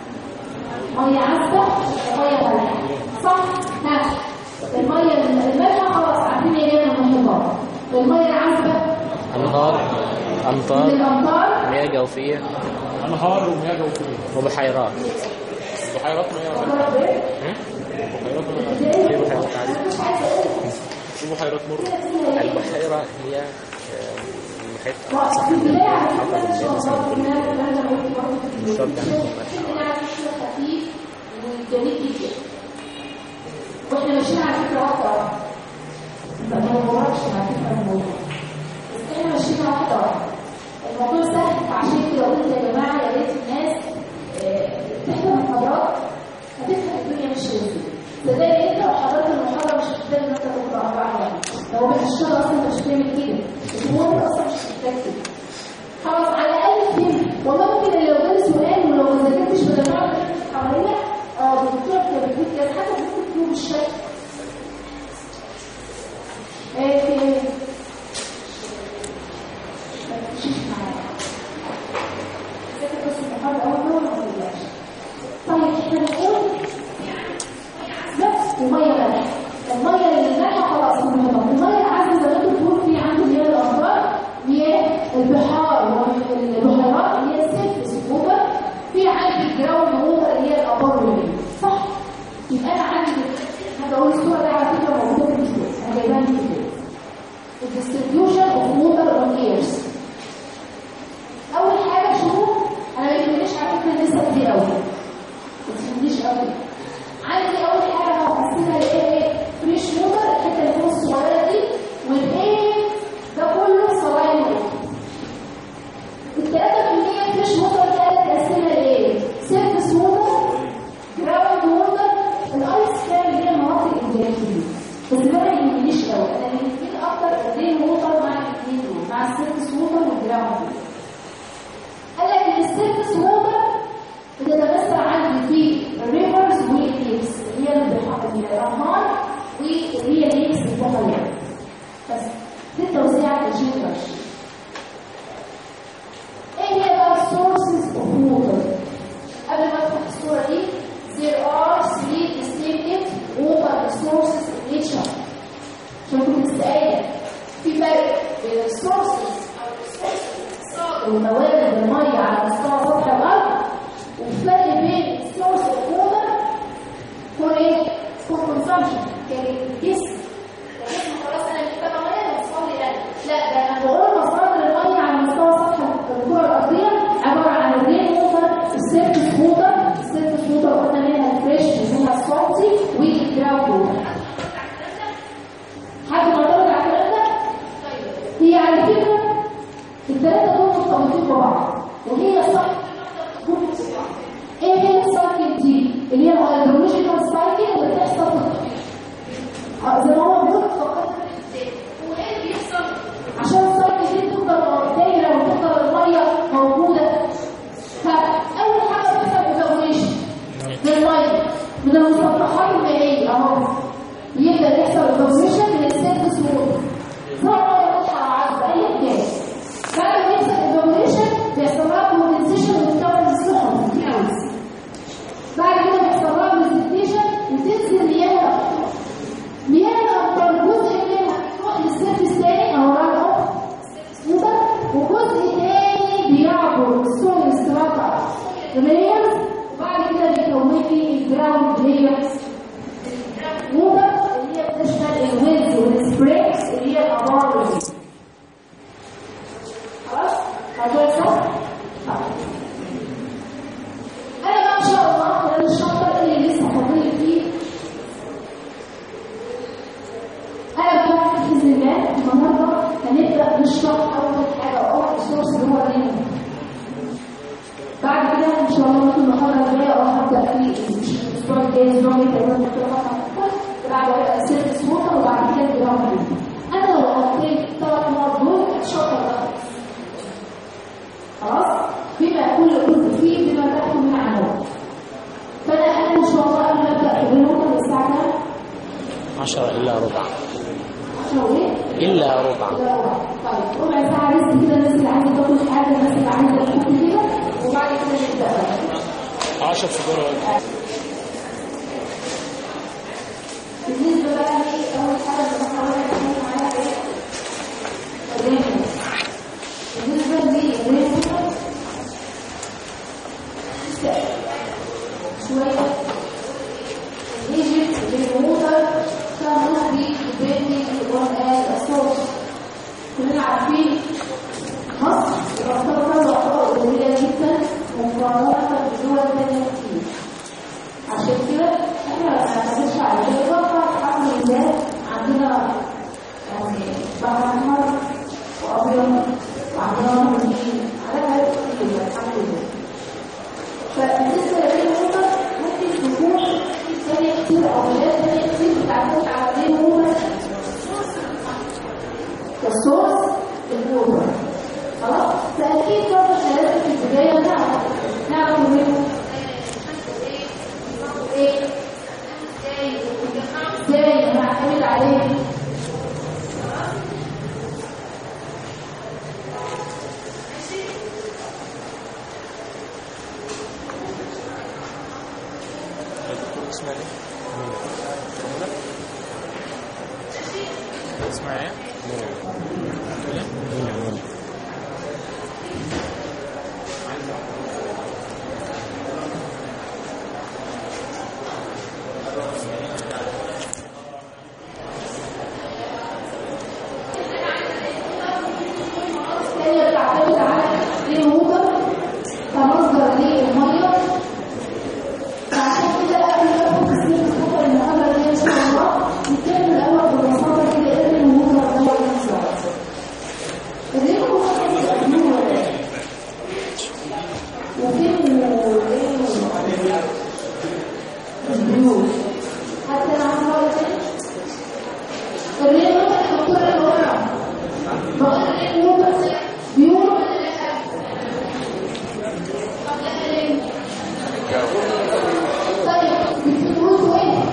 ميه عذبه وميه مالحه صح؟ ها الميه المالحه خلاص عارفين ايه هي الميه الميه العذبه أنهار من أمطار الامطار مياه جوفية انهار ومياه جوفيه وبحيرات بحيرات مياه أمطار إيه؟ هم؟ بحيرات مياه إزاي؟ في بحيرات عادية أنا مش عايزه اقول في بحيرات مر البحيرة هي آه، محيط في البداية على فكرة إن شاء الله إن أنا أنا قلت برضه في بالظبط. البداية إن أنا شوية خفيف وجميل جدا وإحنا ماشيين على فكرة واحدة واحدة ما نوركش على فكرة الموضوع بس إحنا ماشيين واحدة واحدة الموضوع سهل فعشان كده قلت يا جماعة يا ريت الناس آه، تحضر المحاضرات هتفهم الدنيا ماشية ازاي صدقني انت لو حضرت المحاضرة مش هتحتاج ان انت تقرا اربع واحد لو بتشتغل اصلا مش هتعمل كده الامور اصلا مش هتحتاج كده خلاص على الاقل فهم والله ممكن لو جالي سؤال ولو ما ذاكرتش بدل ما اقعد ألف حواليا اه الدكتور كان بيقول كده حتى ممكن تكون بالشكل ايه في ايه؟ ما تمشيش معايا ذاكر بس المحاضرة اول مرة ما تقلقش طيب احنا بنقول بس وميه مالحه الميه المالحه خلاص مهمه الميه العذبه زي ما انت بتقول في عندي مياه الامطار مياه البحار والبحيرات اللي هي السيرفس ووتر في عندي الجراوند ووتر اللي هي الابار والمياه صح يبقى انا عندي هقول الصوره دي على فكره موجوده في الكتاب انا جايباها من الكتاب الديستريبيوشن اوف ووتر اون ايرز اول حاجه شوفوا انا ما يهمنيش على فكره لسه كتير قوي ما تهمنيش قوي عندي اول حاجه هقسمها لايه فريش ووتر الحته اللي فوق الصغيره دي والايه ده كله صلاين ووتر ال 3% فريش ووتر ده هتقسمها لايه سيرفس ووتر آه، زي ما هو بيقول فقط هو ايه اللي بيحصل عشان الصرف دي تفضل دايره وتفضل الميه موجوده فاول حاجه بتحصل ايفابوريشن للميه من المسطحات المائيه اهو يبدا يحصل ايفابوريشن من السيرفس ووتر سواء ميه مالحه او عذبه ايا كان بعد ما يحصل ايفابوريشن بيحصل لها كوندنسيشن وتكون السحب الكلاودز بعد كده بيحصل لها بريزنتيشن وتنزل مياه اكتر مياه اكتر جزء منها بيروح للسيرفس تاني او راجع سكوبا وجزء تاني بيعبر السويل ستراتا لايرز وبعد كده بيكون لي الجراوند لاير سكوبا اللي هي بتشمل الويلز والسبريكس اللي هي الابار خلاص؟ هتقول صح؟ طيب. انا بقى ان شاء الله خلال الشهر اللي لسه فاضل فيه انا بقى باذن الله النهارده هنبدا نشرح اول حاجه اول السورس اللي هو الريم بعد كده ان شاء الله في المحاضره الجايه او هبدا في الاسبوع الجاي الاسبوع الجاي تقريبا ممكن بعد كده سيرفس ووتر وبعد كده الجراوند انا لو قضيت ثلاث مرات دول الشهر ده خلاص بما كل جزء فيه بما تحكم من عنوان فانا انا ان شاء الله قبل ما ابدا في النقطه الساعه كام 10 إلا ربع 10 وايه إلا ربع طيب ربع ساعه ريست كده الناس اللي عايزه تاكل حاجه الناس اللي عايزه تاكل كده وبعد كده نبدا بقى 10 سيجارة بالنسبه بقى ايه اول حاجه اللي بحاول اتكلم عليها ايه الرينج بالنسبه للرينج شويه ايجيبت الووتر كانوا في بيتي وان الصوت كلنا عارفين مصر تعتبر الاخطاء قليله جدا مقارنه بالدول الثانيه كتير عشان كده احنا ما بنعتمدش على كده الحمد لله عندنا يعني بحر احمر وابيض وعندنا نهر النيل على حاجات كتير الحمد لله فبالنسبه للريموفر ممكن تكون ثانيه كتير او بلاد ثانيه كتير بتعتمد على الريموفر كسورس الووتر خلاص فاكيد برضه احنا لازم في البدايه نعرف نعرف الريموفر ايه ازاي انا هعتمد عليه اسمها ايه؟ اسمها ايه؟ تقول ايه؟ الثانيه بتعتمد على الريموفر كمصدر للميه فعشان كده قبل ما ادخل في سنين الخطر المقابله دي ان شاء الله نتكلم الاول ببساطه كده ايه الريموفر ده هو بالظبط الريموفر ده وفي البيوت حتى انا عارفه الريموفر الدكتور اللي ورا بقول الريموفر بيور ولا لا؟ طب لا ليه؟ طيب بتقولوا ايه؟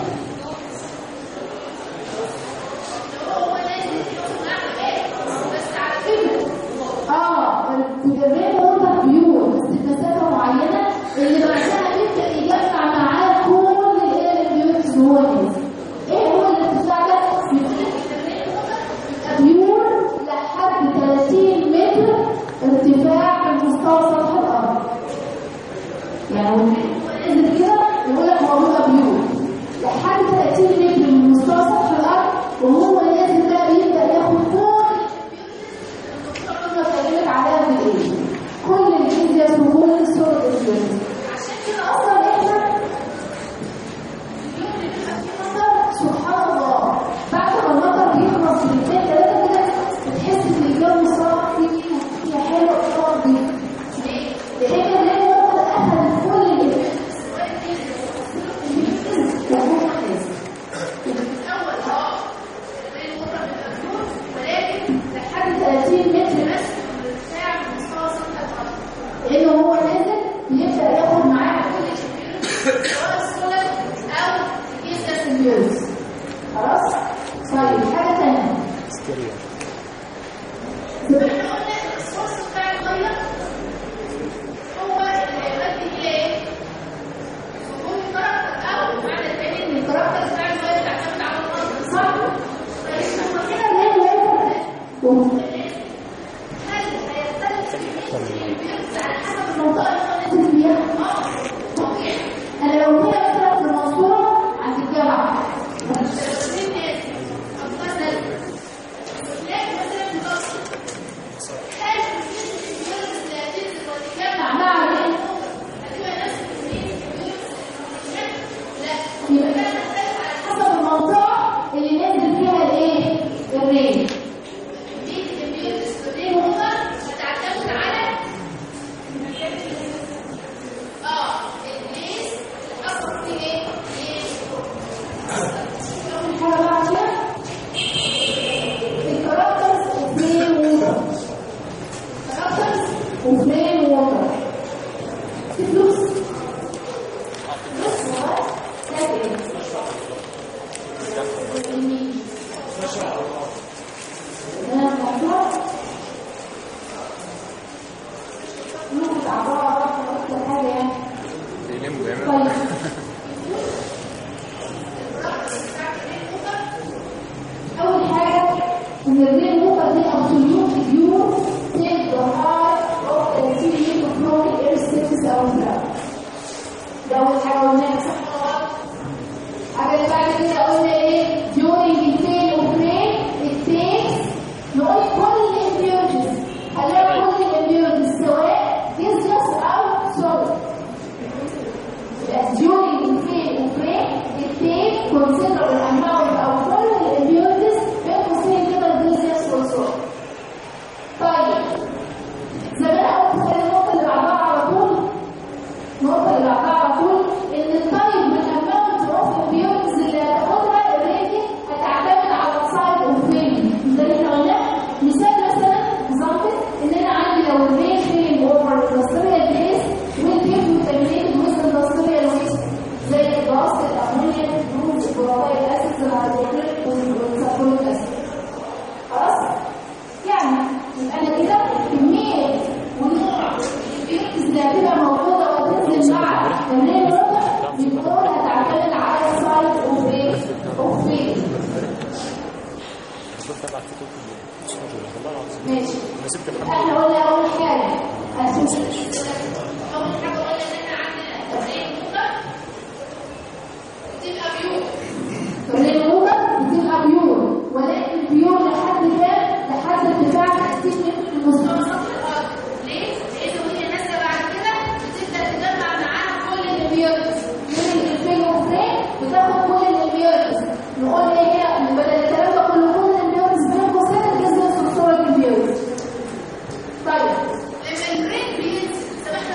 اه الكتابين وضع بيور بس بمسافه معينه اللي بعدها يبدا يجمع معاه كل الايه البيوت الزواني ايه هو الارتفاع ده؟ بيقول الكتابين وضع بيور لحد 30 متر ارتفاع من مستوى سطح الارض يعني نزل كده يقول لك موضوع بيوت لحد 30 متر من مستوى سطح الارض وهو نازل بقى بيبدا ياخد كل الدكتور بكلمك عليها بالايه كل الفيزياء وكل الصور الفيزياء عشان كده اصلا احنا اليوم اللي بيبقى فيه البيوز خلاص طيب حاجه ثانيه ستيريو زي ما احنا قلنا السورس بتاع الميه هو اللي يؤدي الى ايه؟ سكون الكاركتر او معنى الثاني ان الكاركتر بتاع الميه بتعتمد على المصدر صح؟ طيب لما كده ليه ويفر هل هيختلف البيوز على حسب المنطقه اللي هو نازل فيها؟ اه طبيعي انا لو هي مثلا في المنصوره عند الجامعه فالمدرسين ناس مثلا هناك مثلا في مصر هل الفيروس اللي هتنزل وتتجمع مع الانفوك هتبقى نفس الفيروس لا يبقى ده مختلف على حسب المنطقه اللي نازل فيها الايه؟ الرين دي الفيروس الرين هما هتعتمد على اه البليس الاثر فيه ايه؟ اول حاجه بقى كده الكاركترز وفريم ووتر كاركترز وفريم ووتر في فلوس فلوس هو ده ايه؟ أنا الموضوع ممكن عبارة عن أكتر حاجة يعني بيلم بيعمل طيب أول حاجة إن الرين موفر دي أبسوليوت فيو تيك ذا هاي أوف ذا سي فلوك إير سيكس أو فلاك ده أول حاجة قلناها صح ولا غلط؟ حاجة اللي بعد كده قلنا إيه؟ during الفين وفرين التيكس نقول كل الامبيورتس هنلاقي كل الامبيورتس سواء جزيوس أو سوليد during the day of break, it takes considerable amount of full impurities بين قوسين كده الجزيس والصوت. طيب زي ما انا قلت في النقطة اللي بعدها على طول النقطة اللي بعدها على طول إن الطيب من amount of impurities اللي هتاخدها الريتنج هتعتمد على السايد اوف فيلم زي ما احنا قلنا مثال مثلا example إن أنا عندي لو الريت فيلم اوفر industrial base will give contaminated with industrial waste زي الجاز الأمونيا الجلوز البروبايل أسيد الهيدروكليك والسلفونيك أسيد خلاص يعني يبقى أنا كده كمية ونوع البيوتس اللي هتبقى موجودة وتنزل مع تمرين الرضع بتكون هتعتمد على السايد اوف ايه؟ اوف ايه؟ ماشي احنا قلنا اول حاجه اسوس اول حاجه قلنا ان احنا عندنا تمرين موجة بتبقى بيور تمرين موجة بتبقى بيور ولكن بيور لحد كام؟ لحد ارتفاع 60 متر من مستوى سطح الارض ليه؟ لان وهي نازله بعد كده بتبدا تجمع معاها كل الامبيورتس من الفين وفرين بتاخد كل الامبيورتس نقول ايه هي بدل الكلام ده كله كل الامبيورتس بين قوسين الجزء الصوره الامبيورتس طيب لما البرين بينزل زي ما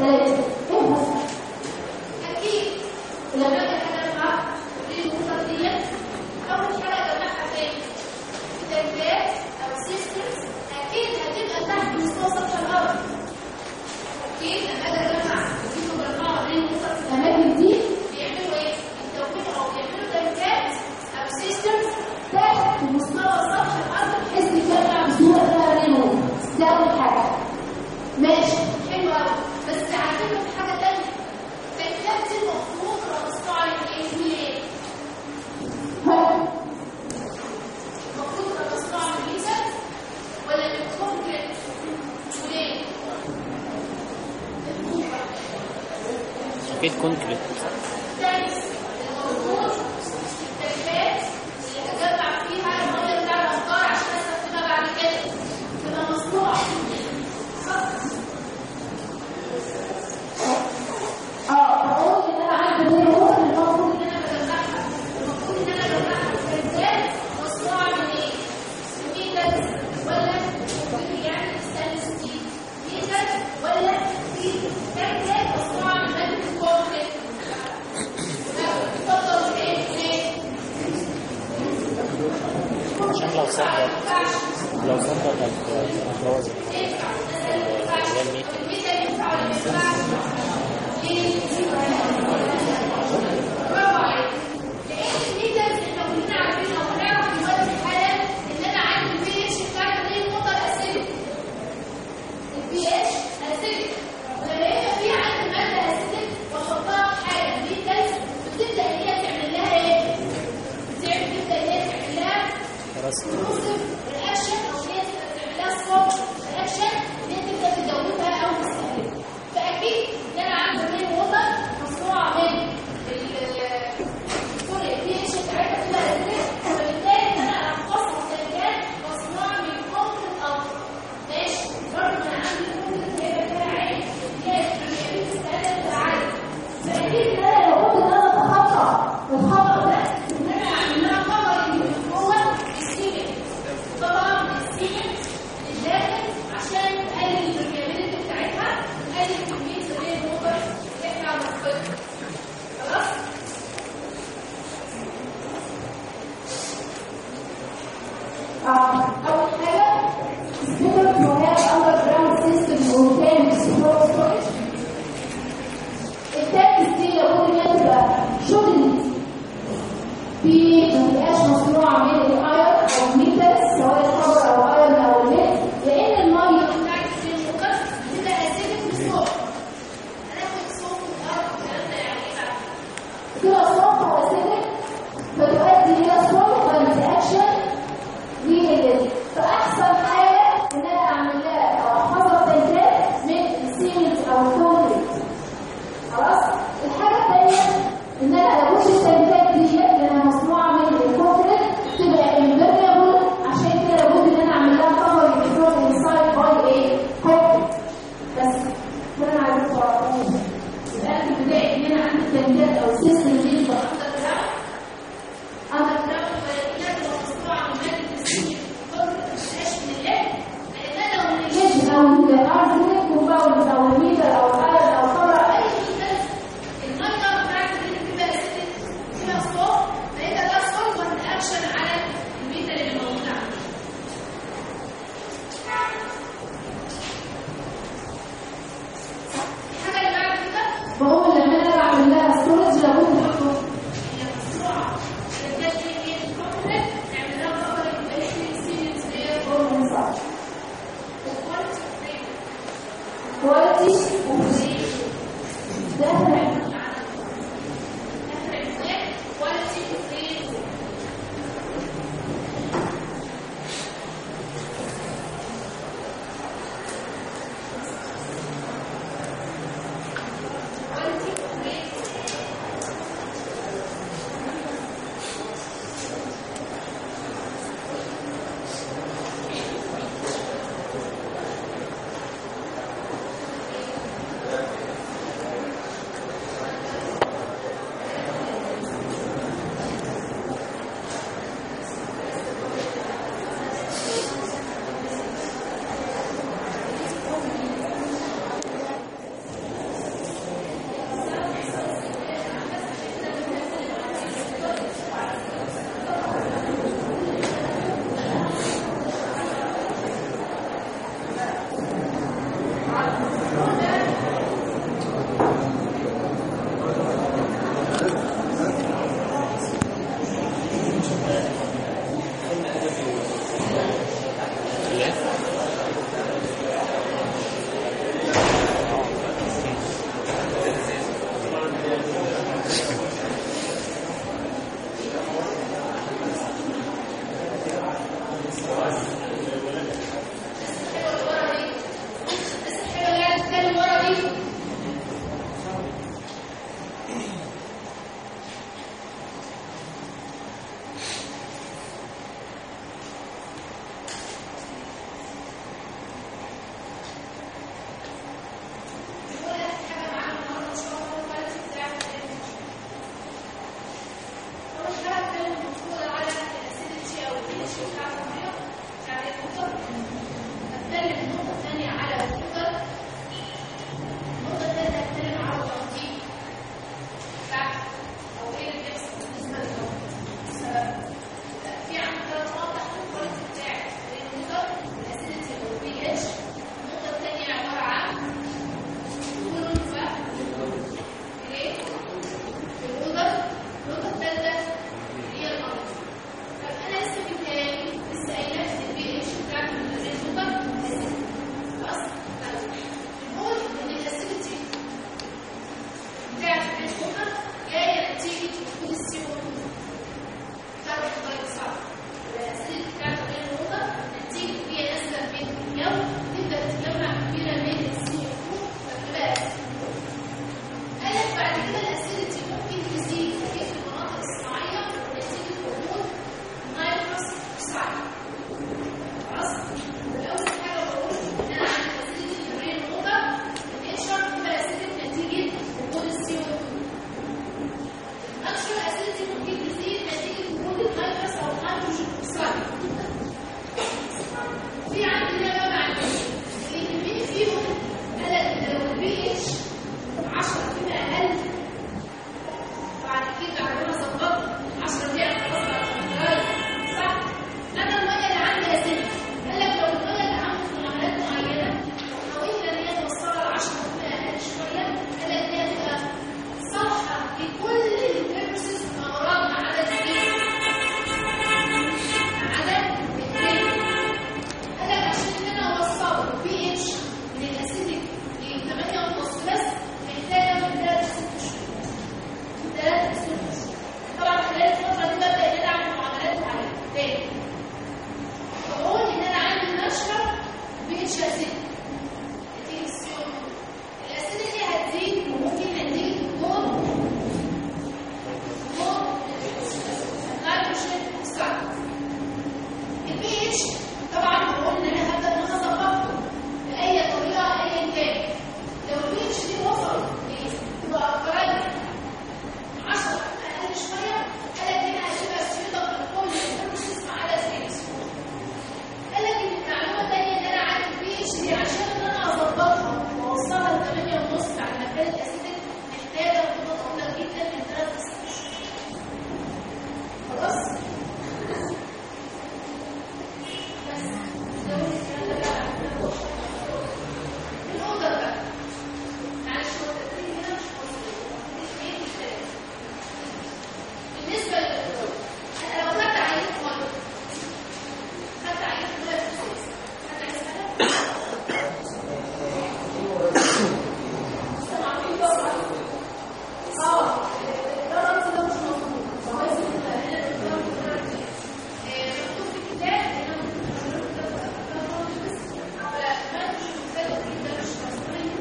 ثلاثة افهم أكيد لما أجي أجمع للموتر ديت أول حاجة أجمعها فين؟ في تركيبات أو سيستمز أكيد هتبقى تحت مستوى سطح الأرض أكيد لما أجي أجمع أجيب مجموعة للموتر في الأماكن دي بيعملوا إيه؟ بيكونوا أو بيعملوا تركيبات أو سيستمز تحت مستوى سطح الأرض بحيث تجمع بسهولة فيها بينهم ده أول حاجة ماشي حلو أوي بس عارفين في حاجة تانية التركيبات دي المفروض رصها لإيه؟ ليه؟ ها المفروض رصها للميزان ولا للكونكريت؟ وليه؟ اكيد كونكريت الثالث الموجود التركيبات اللي هجمع فيها الميه بتاع الافكار عشان استخدمها بعد كده تبقى مصنوعه صح اه بقول ان انا عندي غير هو المفروض ان انا بجمعها المفروض ان انا بجمعها تركيبات مصنوعه من ايه؟ من ميتال ولا من يعني ستانلس ستيل ميتال ولا في تركيبات مصنوعه من ماده الكونكريت اتفضل ايه ليه؟ عشان لو صدر لو صدر هتبوظ هي الميت خلاص رياكشن او هي تعمل لها ستوب رياكشن ان هي تبدا تدوبها او تستهلكها فاكيد ان انا عندي رين ووتر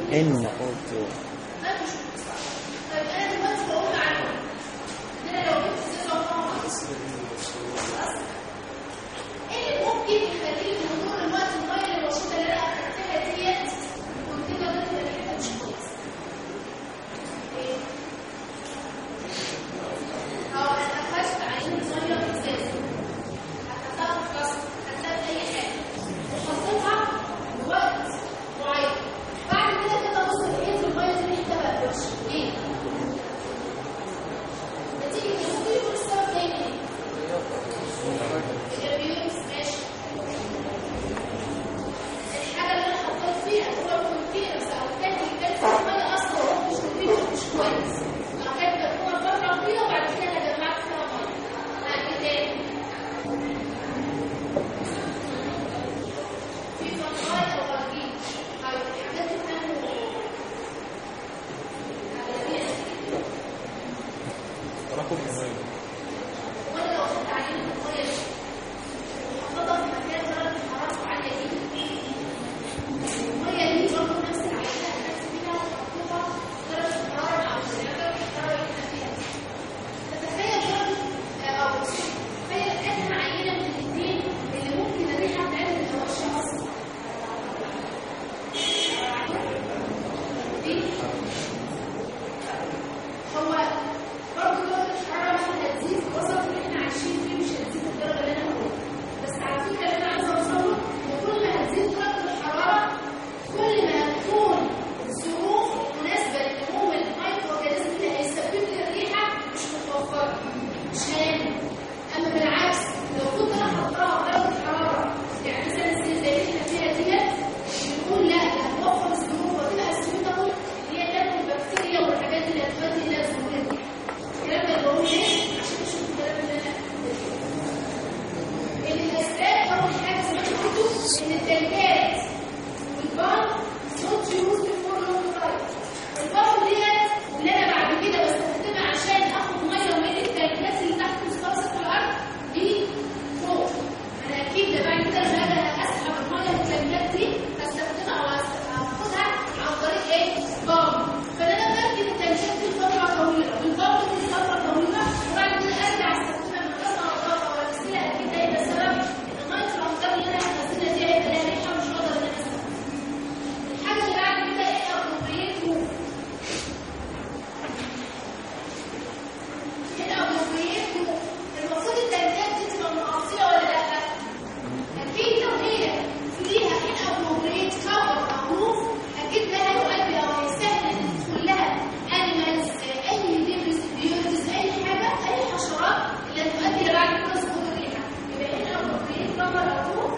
ان ما فيش مستوى طيب انا دلوقتي بقول عنه ان انا لو جبت ازازه وفيها خلاص ايه اللي ممكن يخليني من طول الوقت الميه البسيطه اللي انا اخدتها ديت كنت انا بدات ريحتها مش كويسه ايه اه انا اخدت عينه ميه في ازازه اخدتها في فلاسك اخدتها في اي حاجه وحطيتها بوقت معين بعد كده كده ابص لقيت الميه دي ريحتها بقت وحشه ليه؟ نتيجه إيه؟ ممكن يكون السبب جاي منين؟ الابيوز ماشي الحاجه اللي انا حطيت فيها هو الكونتينرز او التانك اللي كانت فيه الميه اصلا هو مش نظيف مش كويس لو كانت مدفونه فتره طويله وبعد كده انا جمعت فيها ميه بعد كده تاني في فطاير او غربين او الحاجات اللي كانوا أغلبية تراكم الميه وانا لو خدت عينه من الميه دي وحطيتها في مكان درجه حرارته عاليه جدا الميه دي برضه نفس العينه نفس فيها وحطيتها درجه الحراره او درجه الحراره اللي احنا فيها تتخيل درجه او تخيل ادنى عينه من الاثنين اللي ممكن الريحه بتاعتها تبقى وحشه اصلا دي هو برضه درجة الحرارة مش هتزيد في الوسط اللي احنا عايشين فيه مش هتزيد الدرجة اللي انا هقولها بس على فكرة اللي انا عايزة اوصله ان كل ما هتزيد درجة الحرارة كل ما هتكون الظروف المناسبة لنمو المايكرو اورجانيزم اللي هيسبب لي الريحة مش متوفرة مش هيعمل اما بالعكس لو كنت انا حطاها بدرجة حرارة يعني مثلا زي زي اللي احنا فيها ديت بنقول لا ده هتوفر الظروف وتبقى السيوتابل اللي هي تاكل البكتيريا والحاجات اللي هتؤدي الى ظهور الريحة الكلام ده بقول ليه عشان تشوفوا الكلام اللي انا ان الاسباب اول حاجه زي ما انتوا قلتوا ان التنكات والبامب نوت يوز بفور لونج تايم البامب ديت اللي انا بعد كده بستخدمها عشان اخد ميه من التنكات اللي تحت مستوى سطح الارض دي فوق انا اكيد ده بعد كده لما اجي اسحب الميه من التنكات دي هستخدمها او هاخدها عن طريق ايه؟ بامب فانا لما بركن التنكات دي لفتره طويله والبامب دي لفتره طويله وبعد كده ارجع استخدمها من غير ما اضغطها ولا اغسلها اكيد ده يبقى سبب ان ميه الامطار اللي انا هنزلها دي هيبقى لها ريحه مش هقدر ان انا استخدمها الحاجه اللي بعد كده ايه appropriate move هنا appropriate move المفروض التنكات دي تبقى مقصيه ولا لا؟ اكيد لو هي فيها inappropriate cover او roof اكيد ده هيؤدي او هيسهل ان يدخل لها animals اي debris بيوتز اي حاجه اي حشرات اللي هتؤدي لبعد كده ظهور الريحه يبقى inappropriate cover او roof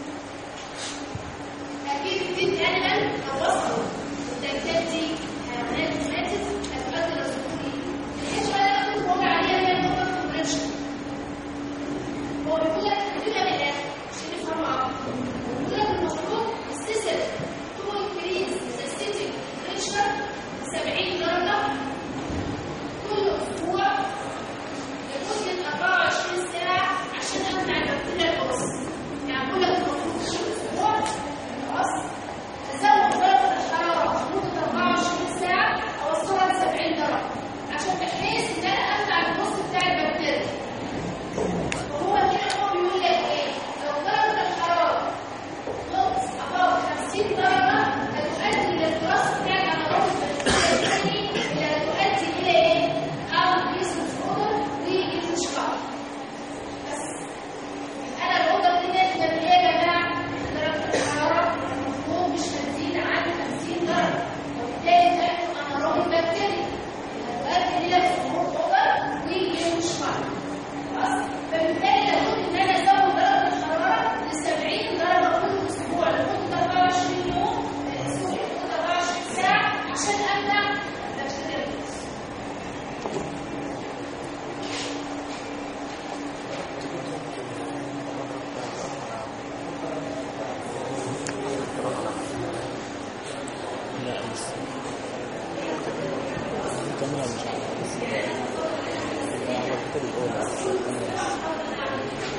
اكيد في animal لو وصلوا التنكات دي حيوانات ماتت هتؤدي لظهور الريحه الحاجه اللي انا كنت بقول عليها هي النقطه الكومبريشن هو بيقول لك هتبقى من الاخر عشان نفهم مع بعض بيقول لك المفروض السيسل تو انكريز ذا سيتنج بريشر 70 درجه كل اسبوع لمده 24 ساعه عشان امنع البكتيريا القرص يعني بيقول لك المفروض كل اسبوع خلاص ازود درجه الحراره لمده 24 ساعه اوصلها ل 70 درجه عشان بحيث ان انا امنع القرص بتاع البكتيريا وهو هنا هو بيقول لك ايه لو درجه الحراره نقص about 50 درجه هتؤدي الى الدراسه بتاع الامراض البكتيريا اللي هتؤدي الى ايه؟ او بيسنس اوردر وانتشار بس يبقى انا الاوردر دي ناتجه من ايه يا جماعه؟ درجه الحراره المفروض مش هتزيد عن 50 درجه وبالتالي تحكم امراض البكتيريا اللي هتؤدي الى ظهور اوردر وانتشار خلاص فبالتالي لابد ان انا ازود درجه الحراره ل 70 درجه كل اسبوع لمده 24 يوم اسبوع لمده 24 ساعه عشان امنع البكتيريا الفيروس. لا لسه الكاميرا مش عارف بس هي على الكتاب الأولى